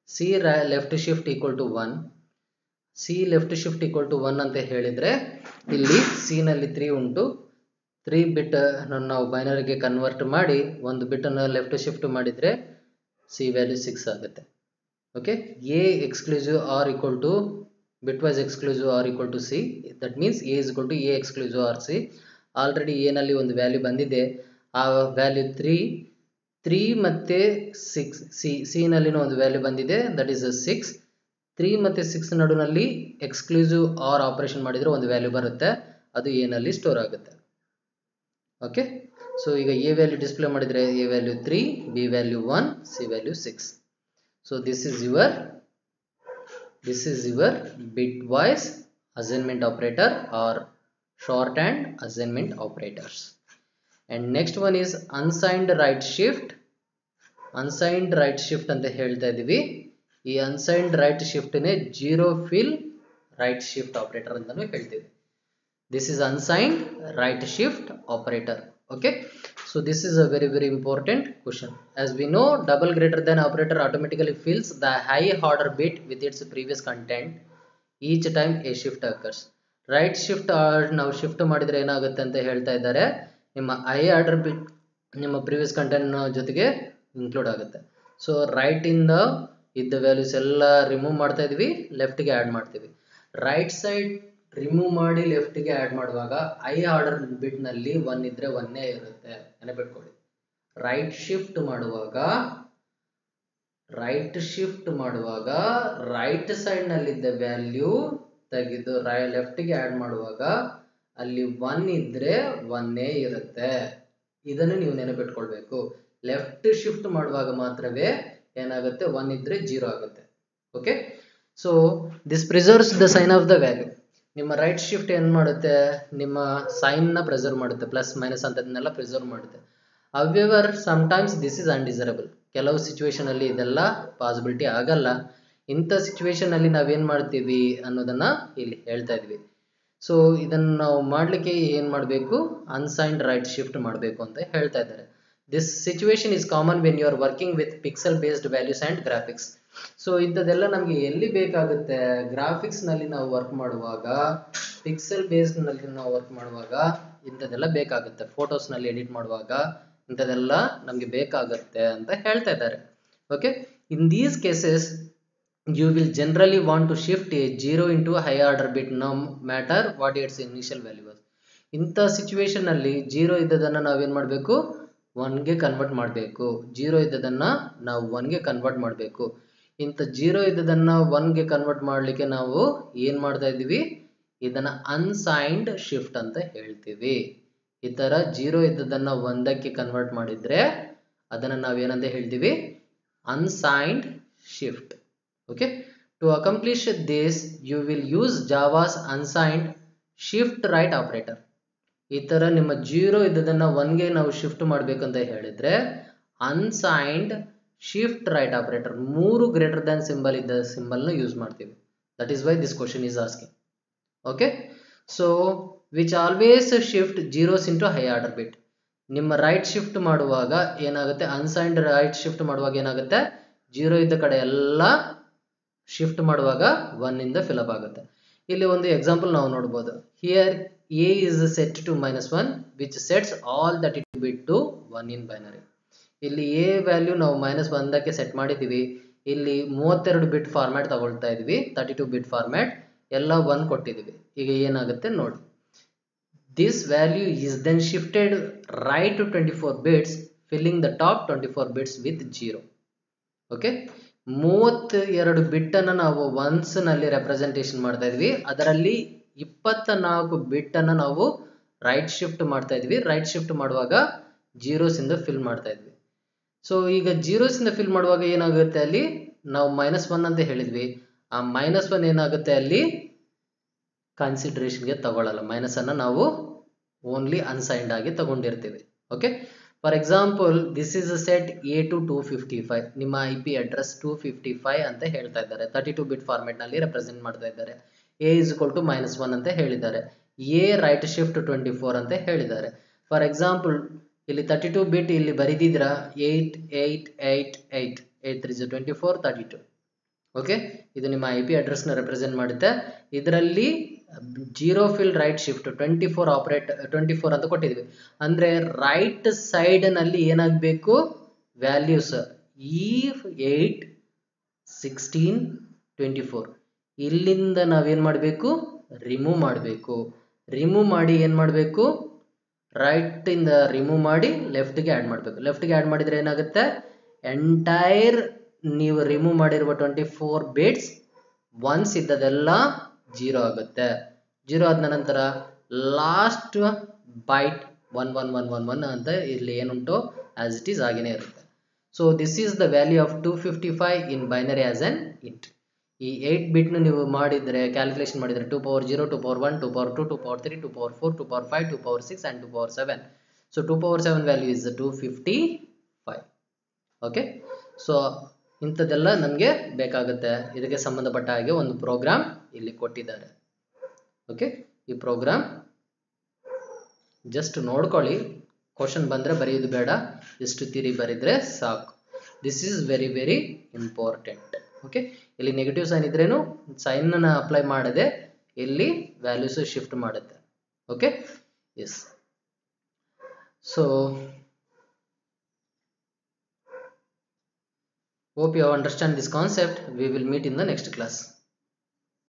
C left shift equal to one C left shift equal to one ಅಂತ ಹೇಳಿದರೆ ಇಲ್ಲಿ ಸಿನಲ್ಲಿ ತ್ರೀ ಉಂಟು ತ್ರೀ ಬಿಟ್ ನಾವು ಬೈನರಿಗೆ ಕನ್ವರ್ಟ್ ಮಾಡಿ ಒಂದು ಬಿಟ್ಟನ್ನು ಲೆಫ್ಟ್ ಶಿಫ್ಟ್ ಮಾಡಿದರೆ ಸಿ ವ್ಯಾಲ್ಯೂ ಸಿಕ್ಸ್ ಆಗುತ್ತೆ okay A exclusive or equal to bitwise exclusive or equal to C that means A is equal to A exclusive or C already ಎನಲ್ಲಿ ಒಂದು value ಬಂದಿದೆ ಆ value three three ಮತ್ತು six C ಸಿನಲ್ಲಿನೂ ಒಂದು value ಬಂದಿದೆ that is six three ಮತ್ತು six ನಡುನಲ್ಲಿ ಎಕ್ಸ್ಕ್ಲೂಸಿವ್ ಆರ್ ಆಪರೇಷನ್ ಮಾಡಿದರೆ ಒಂದು ವ್ಯಾಲ್ಯೂ ಬರುತ್ತೆ ಅದು ಎನಲ್ಲಿ ಸ್ಟೋರ್ ಆಗುತ್ತೆ ಓಕೆ ಸೊ ಈಗ ಎ ವ್ಯಾಲ್ಯೂ ಡಿಸ್ಪ್ಲೇ ಮಾಡಿದರೆ A value three B value one C value six so this is your this is your bitwise assignment operator or shorthand assignment operators and next one is unsigned right shift unsigned right shift ಅಂತ ಹೇಳ್ತಾ ಇದೀವಿ ಈ unsigned right shift ನೇ zero fill right shift operator ಅಂತಾನು ಹೇಳ್ತೀವಿ this is unsigned right shift operator okay so this is a very very important question as we know double greater than operator automatically fills the high order bit with its previous content each time a shift occurs right shift ನಾವು shift ಮಾಡಿದ್ರೆ ಏನಾಗುತ್ತೆ ಅಂತ ಹೇಳ್ತಾ ಇದ್ದಾರೆ ನಿಮ್ಮ I order bit ನಿಮ್ಮ previous content ಜೊತೆಗೆ include ಆಗುತ್ತೆ ಸೊ ರೈಟ್ ಇಂದ ಇದ್ದ ವ್ಯಾಲ್ಯೂಸ್ ಎಲ್ಲ ರಿಮೂವ್ ಮಾಡ್ತಾ ಇದೀವಿ ಲೆಫ್ಟ್ಗೆ ಆ್ಯಡ್ ಮಾಡ್ತೀವಿ ರೈಟ್ ಸೈಡ್ ರಿಮೂವ್ ಮಾಡಿ ಲೆಫ್ಟ್ಗೆ ಆ್ಯಡ್ ಮಾಡುವಾಗ ಐ ಆರ್ಡರ್ ಬಿಟ್ನಲ್ಲಿ ಒನ್ ಇದ್ರೆ ಒನ್ನೇ ಇರುತ್ತೆ ನೆನಪಿಟ್ಕೊಳ್ಳಿ ರೈಟ್ ಶಿಫ್ಟ್ ಮಾಡುವಾಗ ರೈಟ್ ಶಿಫ್ಟ್ ಮಾಡುವಾಗ ರೈಟ್ ಸೈಡ್ನಲ್ಲಿದ್ದ ವ್ಯಾಲ್ಯೂ ತೆಗೆದು ರೈ ಲೆಫ್ಟ್ಗೆ ಆ್ಯಡ್ ಮಾಡುವಾಗ ಅಲ್ಲಿ ಒನ್ ಇದ್ರೆ ಒನ್ನೇ ಇರುತ್ತೆ ಇದನ್ನು ನೀವು ನೆನಪಿಟ್ಕೊಳ್ಬೇಕು ಲೆಫ್ಟ್ ಶಿಫ್ಟ್ ಮಾಡುವಾಗ ಮಾತ್ರವೇ ಏನಾಗುತ್ತೆ ಒನ್ ಇದ್ರೆ ಜೀರೋ ಆಗುತ್ತೆ okay so this preserves the sign of the value ನಿಮ್ಮ ರೈಟ್ ಶಿಫ್ಟ್ ಏನು ಮಾಡುತ್ತೆ ನಿಮ್ಮ ಸೈನ್ನ ಪ್ರಿಸರ್ವ್ ಮಾಡುತ್ತೆ ಪ್ಲಸ್ ಮೈನಸ್ ಅಂತದನ್ನೆಲ್ಲ ಪ್ರಿಸರ್ವ್ ಮಾಡುತ್ತೆ however sometimes this is undesirable ಕೆಲವು ಸಿಚುವೇಶನ್ ಅಲ್ಲಿ ಇದೆಲ್ಲ ಪಾಸಿಬಿಲಿಟಿ ಆಗಲ್ಲ ಇಂಥ ಸಿಚುವೇಶನ್ ಅಲ್ಲಿ ನಾವೇನ್ ಮಾಡ್ತೀವಿ ಅನ್ನೋದನ್ನ ಇಲ್ಲಿ ಹೇಳ್ತಾ ಇದ್ವಿ ಸೊ ಇದನ್ನು ನಾವು ಮಾಡಲಿಕ್ಕೆ ಏನು ಮಾಡಬೇಕು ಅನ್ಸೈನ್ಡ್ ರೈಟ್ ಶಿಫ್ಟ್ ಮಾಡಬೇಕು ಅಂತ ಹೇಳ್ತಾ ಇದ್ದಾರೆ this situation is common when you are working with pixel based values and graphics so ಇಂಥದ್ದೆಲ್ಲ ನಮಗೆ ಎಲ್ಲಿ ಬೇಕಾಗುತ್ತೆ ಗ್ರಾಫಿಕ್ಸ್ ನಲ್ಲಿ ನಾವು ವರ್ಕ್ ಮಾಡುವಾಗ ಪಿಕ್ಸೆಲ್ ಬೇಸ್ಡ್ ನಲ್ಲಿ ನಾವು ವರ್ಕ್ ಮಾಡುವಾಗ ಇಂಥದ್ದೆಲ್ಲ ಬೇಕಾಗುತ್ತೆ ಫೋಟೋಸ್ ನಲ್ಲಿ ಎಡಿಟ್ ಮಾಡುವಾಗ ಇಂಥದ್ದೆಲ್ಲ ನಮಗೆ ಬೇಕಾಗುತ್ತೆ ಅಂತ ಹೇಳ್ತಾ ಇದ್ದಾರೆ okay in these cases you will generally want to shift a 0 into high order bit no matter what its initial value was ಇಂಥ ಸಿಚುವೇಶನ್ ಅಲ್ಲಿ ಜೀರೋ ಇದ್ದದನ್ನ ನಾವೇನ್ ಮಾಡಬೇಕು ಒನ್ಗೆ ಕನ್ವರ್ಟ್ ಮಾಡಬೇಕು ಜೀರೋ ಇದ್ದದನ್ನ ನಾವು ಒನ್ಗೆ ಕನ್ವರ್ಟ್ ಮಾಡಬೇಕು ಇಂಥ ಜೀರೋ ಇದ್ದದನ್ನ ಒನ್ಗೆ ಕನ್ವರ್ಟ್ ಮಾಡಲಿಕ್ಕೆ ನಾವು ಏನ್ ಮಾಡ್ತಾ ಇದೀವಿ ಇದನ್ನ ಅನ್ಸೈನ್ಡ್ ಶಿಫ್ಟ್ ಅಂತ ಹೇಳ್ತೀವಿ ಈ ತರ ಜೀರೋ ಇದ್ದದನ್ನ ಒಂದಕ್ಕೆ ಕನ್ವರ್ಟ್ ಮಾಡಿದ್ರೆ ಅದನ್ನ ನಾವೇನಂತ ಹೇಳ್ತೀವಿ unsigned shift okay to accomplish this you will use java's unsigned shift right operator ಈ ತರ ನಿಮ್ಮ ಜೀರೋ ಇದ್ದದನ್ನ ಒನ್ಗೆ ನಾವು ಶಿಫ್ಟ್ ಮಾಡ್ಬೇಕಂತ ಹೇಳಿದ್ರೆ ಅನ್ಸೈನ್ಡ್ ಶಿಫ್ಟ್ ರೈಟ್ ಆಪರೇಟರ್ ಮೂರು ಗ್ರೇಟರ್ ದ್ಯಾನ್ ಸಿಂಬಲ್ ಇದ್ದ ಸಿಂಬಲ್ನ ಯೂಸ್ ಮಾಡ್ತೀವಿ that is why this question is asking okay so which always shift zeros into high order bit ನಿಮ್ಮ ರೈಟ್ ಶಿಫ್ಟ್ ಮಾಡುವಾಗ ಏನಾಗುತ್ತೆ ಅನ್ಸೈನ್ಡ್ ರೈಟ್ ಶಿಫ್ಟ್ ಮಾಡುವಾಗ ಏನಾಗುತ್ತೆ ಜೀರೋ ಇದ್ದ ಕಡೆ ಎಲ್ಲ ಶಿಫ್ಟ್ ಮಾಡುವಾಗ ಒನ್ ಇಂದ ಫಿಲಪ್ ಆಗುತ್ತೆ ಇಲ್ಲಿ ಒಂದು ಎಕ್ಸಾಂಪಲ್ ನಾವು ನೋಡ್ಬೋದು here A is set to minus one which sets all that it bit to one in binary ಇಲ್ಲಿ ಎ ವ್ಯಾಲ್ಯೂ ನಾವು ಮೈನಸ್ ಒಂದಕ್ಕೆ ಸೆಟ್ ಮಾಡಿದ್ದೀವಿ ಇಲ್ಲಿ ಮೂವತ್ತೆರಡು ಬಿಟ್ ಫಾರ್ಮ್ಯಾಟ್ ತಗೊಳ್ತಾ ಇದೀವಿ ತರ್ಟಿ ಟು ಬಿಟ್ ಫಾರ್ಮ್ಯಾಟ್ ಎಲ್ಲ ಒನ್ ಕೊಟ್ಟಿದ್ದೀವಿ ಈಗ ಏನಾಗುತ್ತೆ ನೋಡಿ this value is then shifted right to twenty four bits filling the top twenty four bits with zero okay ಮೂವತ್ತ ಎರಡು ಬಿಟ್ಟನ್ನು ನಾವು ಒನ್ಸ್ ನಲ್ಲಿ ರೆಪ್ರೆಸೆಂಟೇಷನ್ ಮಾಡ್ತಾ ಇದ್ವಿ ಅದರಲ್ಲಿ ಇಪ್ಪತ್ತ ನಾಲ್ಕು ಬಿಟ್ಟನ್ನು ನಾವು ರೈಟ್ ಶಿಫ್ಟ್ ಮಾಡ್ತಾ ಇದ್ವಿ ರೈಟ್ ಶಿಫ್ಟ್ ಮಾಡುವಾಗ ಜೀರೋಸ್ ಇಂದ ಫಿಲ್ ಮಾಡ್ತಾ ಇದ್ವಿ ಸೊ ಈಗ ಜೀರೋಸ್ ಇಂದ ಫಿಲ್ ಮಾಡುವಾಗ ಏನಾಗುತ್ತೆ ಅಲ್ಲಿ ನಾವು ಮೈನಸ್ ಒನ್ ಅಂತ ಹೇಳಿದ್ವಿ ಆ ಮೈನಸ್ ಒನ್ ಏನಾಗುತ್ತೆ ಅಲ್ಲಿ ಕನ್ಸಿಡ್ರೇಷನ್ಗೆ ತಗೊಳ್ಳಲ್ಲ ಮೈನಸ್ ಅನ್ನ ನಾವು ಓನ್ಲಿ ಅನ್ಸೈನ್ಡ್ ಆಗಿ ತಗೊಂಡಿರ್ತೀವಿ okay for example this is a set A to two fifty five ನಿಮ್ಮ I P address two fifty five ಅಂತ ಹೇಳ್ತಾ ಇದ್ದಾರೆ ತರ್ಟಿ ಟು ಬಿಟ್ ಫಾರ್ಮೆಟ್ ನಲ್ಲಿ ರೆಪ್ರೆಸೆಂಟ್ ಮಾಡ್ತಾ ಇದ್ದಾರೆ A is equal to minus one ಅಂತ ಹೇಳಿದ್ದಾರೆ A right shift twenty four ಅಂತ ಹೇಳಿದ್ದಾರೆ ಫಾರ್ ಎಕ್ಸಾಂಪಲ್ ಇಲ್ಲಿ ತರ್ಟಿ ಟು ಬಿಟ್ ಇಲ್ಲಿ ಬರೀದಿದ್ರ eight eight eight eight eight three twenty four thirty two okay ಇದು ನಿಮ್ಮ ಐ ಪಿ ಅಡ್ರೆಸ್ನ ರೆಪ್ರೆಸೆಂಟ್ ಮಾಡುತ್ತೆ ಇದರಲ್ಲಿ zero fill right shift twenty four operate twenty four ಅಂತ ಕೊಟ್ಟಿದ್ವಿ ಅಂದರೆ ರೈಟ್ ಸೈಡ್ನಲ್ಲಿ ಏನಾಗಬೇಕು ವ್ಯಾಲ್ಯೂಸ್ ಈ ಏಯ್ಟ್ ಸಿಕ್ಸ್ಟೀನ್ ಟ್ವೆಂಟಿ ಫೋರ್ ಇಲ್ಲಿಂದ ನಾವೇನು ಮಾಡಬೇಕು ರಿಮೂವ್ ಮಾಡಬೇಕು ರಿಮೂವ್ ಮಾಡಿ ಏನು ಮಾಡಬೇಕು ರೈಟಿಂದ ರಿಮೂವ್ ಮಾಡಿ ಲೆಫ್ಟ್ಗೆ ಆ್ಯಡ್ ಮಾಡಬೇಕು ಲೆಫ್ಟ್ಗೆ ಆ್ಯಡ್ ಮಾಡಿದರೆ ಏನಾಗುತ್ತೆ ಎಂಟೈರ್ ನೀವು ರಿಮೂವ್ ಮಾಡಿರುವ ಟ್ವೆಂಟಿ ಫೋರ್ ಬೇಟ್ಸ್ ಒನ್ಸ್ ಇದ್ದದೆಲ್ಲ ಜೀರೋ ಆಗುತ್ತೆ ಜೀರೋ ಆದ ನಂತರ last byte one one one one one ಅಂತ ಇಲ್ಲಿ ಏನುಂಟು ಆಸ್ ಇಟ್ ಈಸ್ ಆಗಿನೇ ಇರುತ್ತೆ so this is the value of two fifty five in binary as an int ಈ ಏಯ್ಟ್ ಬಿಟ್ನ ನೀವು ಮಾಡಿದರೆ ಕ್ಯಾಲ್ಕುಲೇಷನ್ ಮಾಡಿದರೆ two power zero two power one two power two two power three two power four two power five two power six and two power seven so two power seven value is two fifty five okay so ಇಂಥದ್ದೆಲ್ಲ ನಮಗೆ ಬೇಕಾಗುತ್ತೆ ಇದಕ್ಕೆ ಸಂಬಂಧಪಟ್ಟ ಹಾಗೆ ಒಂದು program ಇಲ್ಲಿ ಕೊಟ್ಟಿದ್ದಾರೆ okay ಈ ಪ್ರೋಗ್ರಾಮ್ ಜಸ್ಟ್ ನೋಡ್ಕೊಳ್ಳಿ ಕ್ವಶನ್ ಬಂದರೆ ಬರೆಯೋದು ಬೇಡ ಎಷ್ಟು ತಿರಿ ಬರೆದ್ರೆ ಸಾಕು this is very very important okay ಇಲ್ಲಿ ನೆಗೆಟಿವ್ ಸೈನ್ ಇದ್ರೇನು ಸೈನನ್ನು ಅಪ್ಲೈ ಮಾಡದೆ ಇಲ್ಲಿ ವ್ಯಾಲ್ಯೂಸ್ ಶಿಫ್ಟ್ ಮಾಡುತ್ತೆ okay yes so hope you understand this concept we will meet in the next class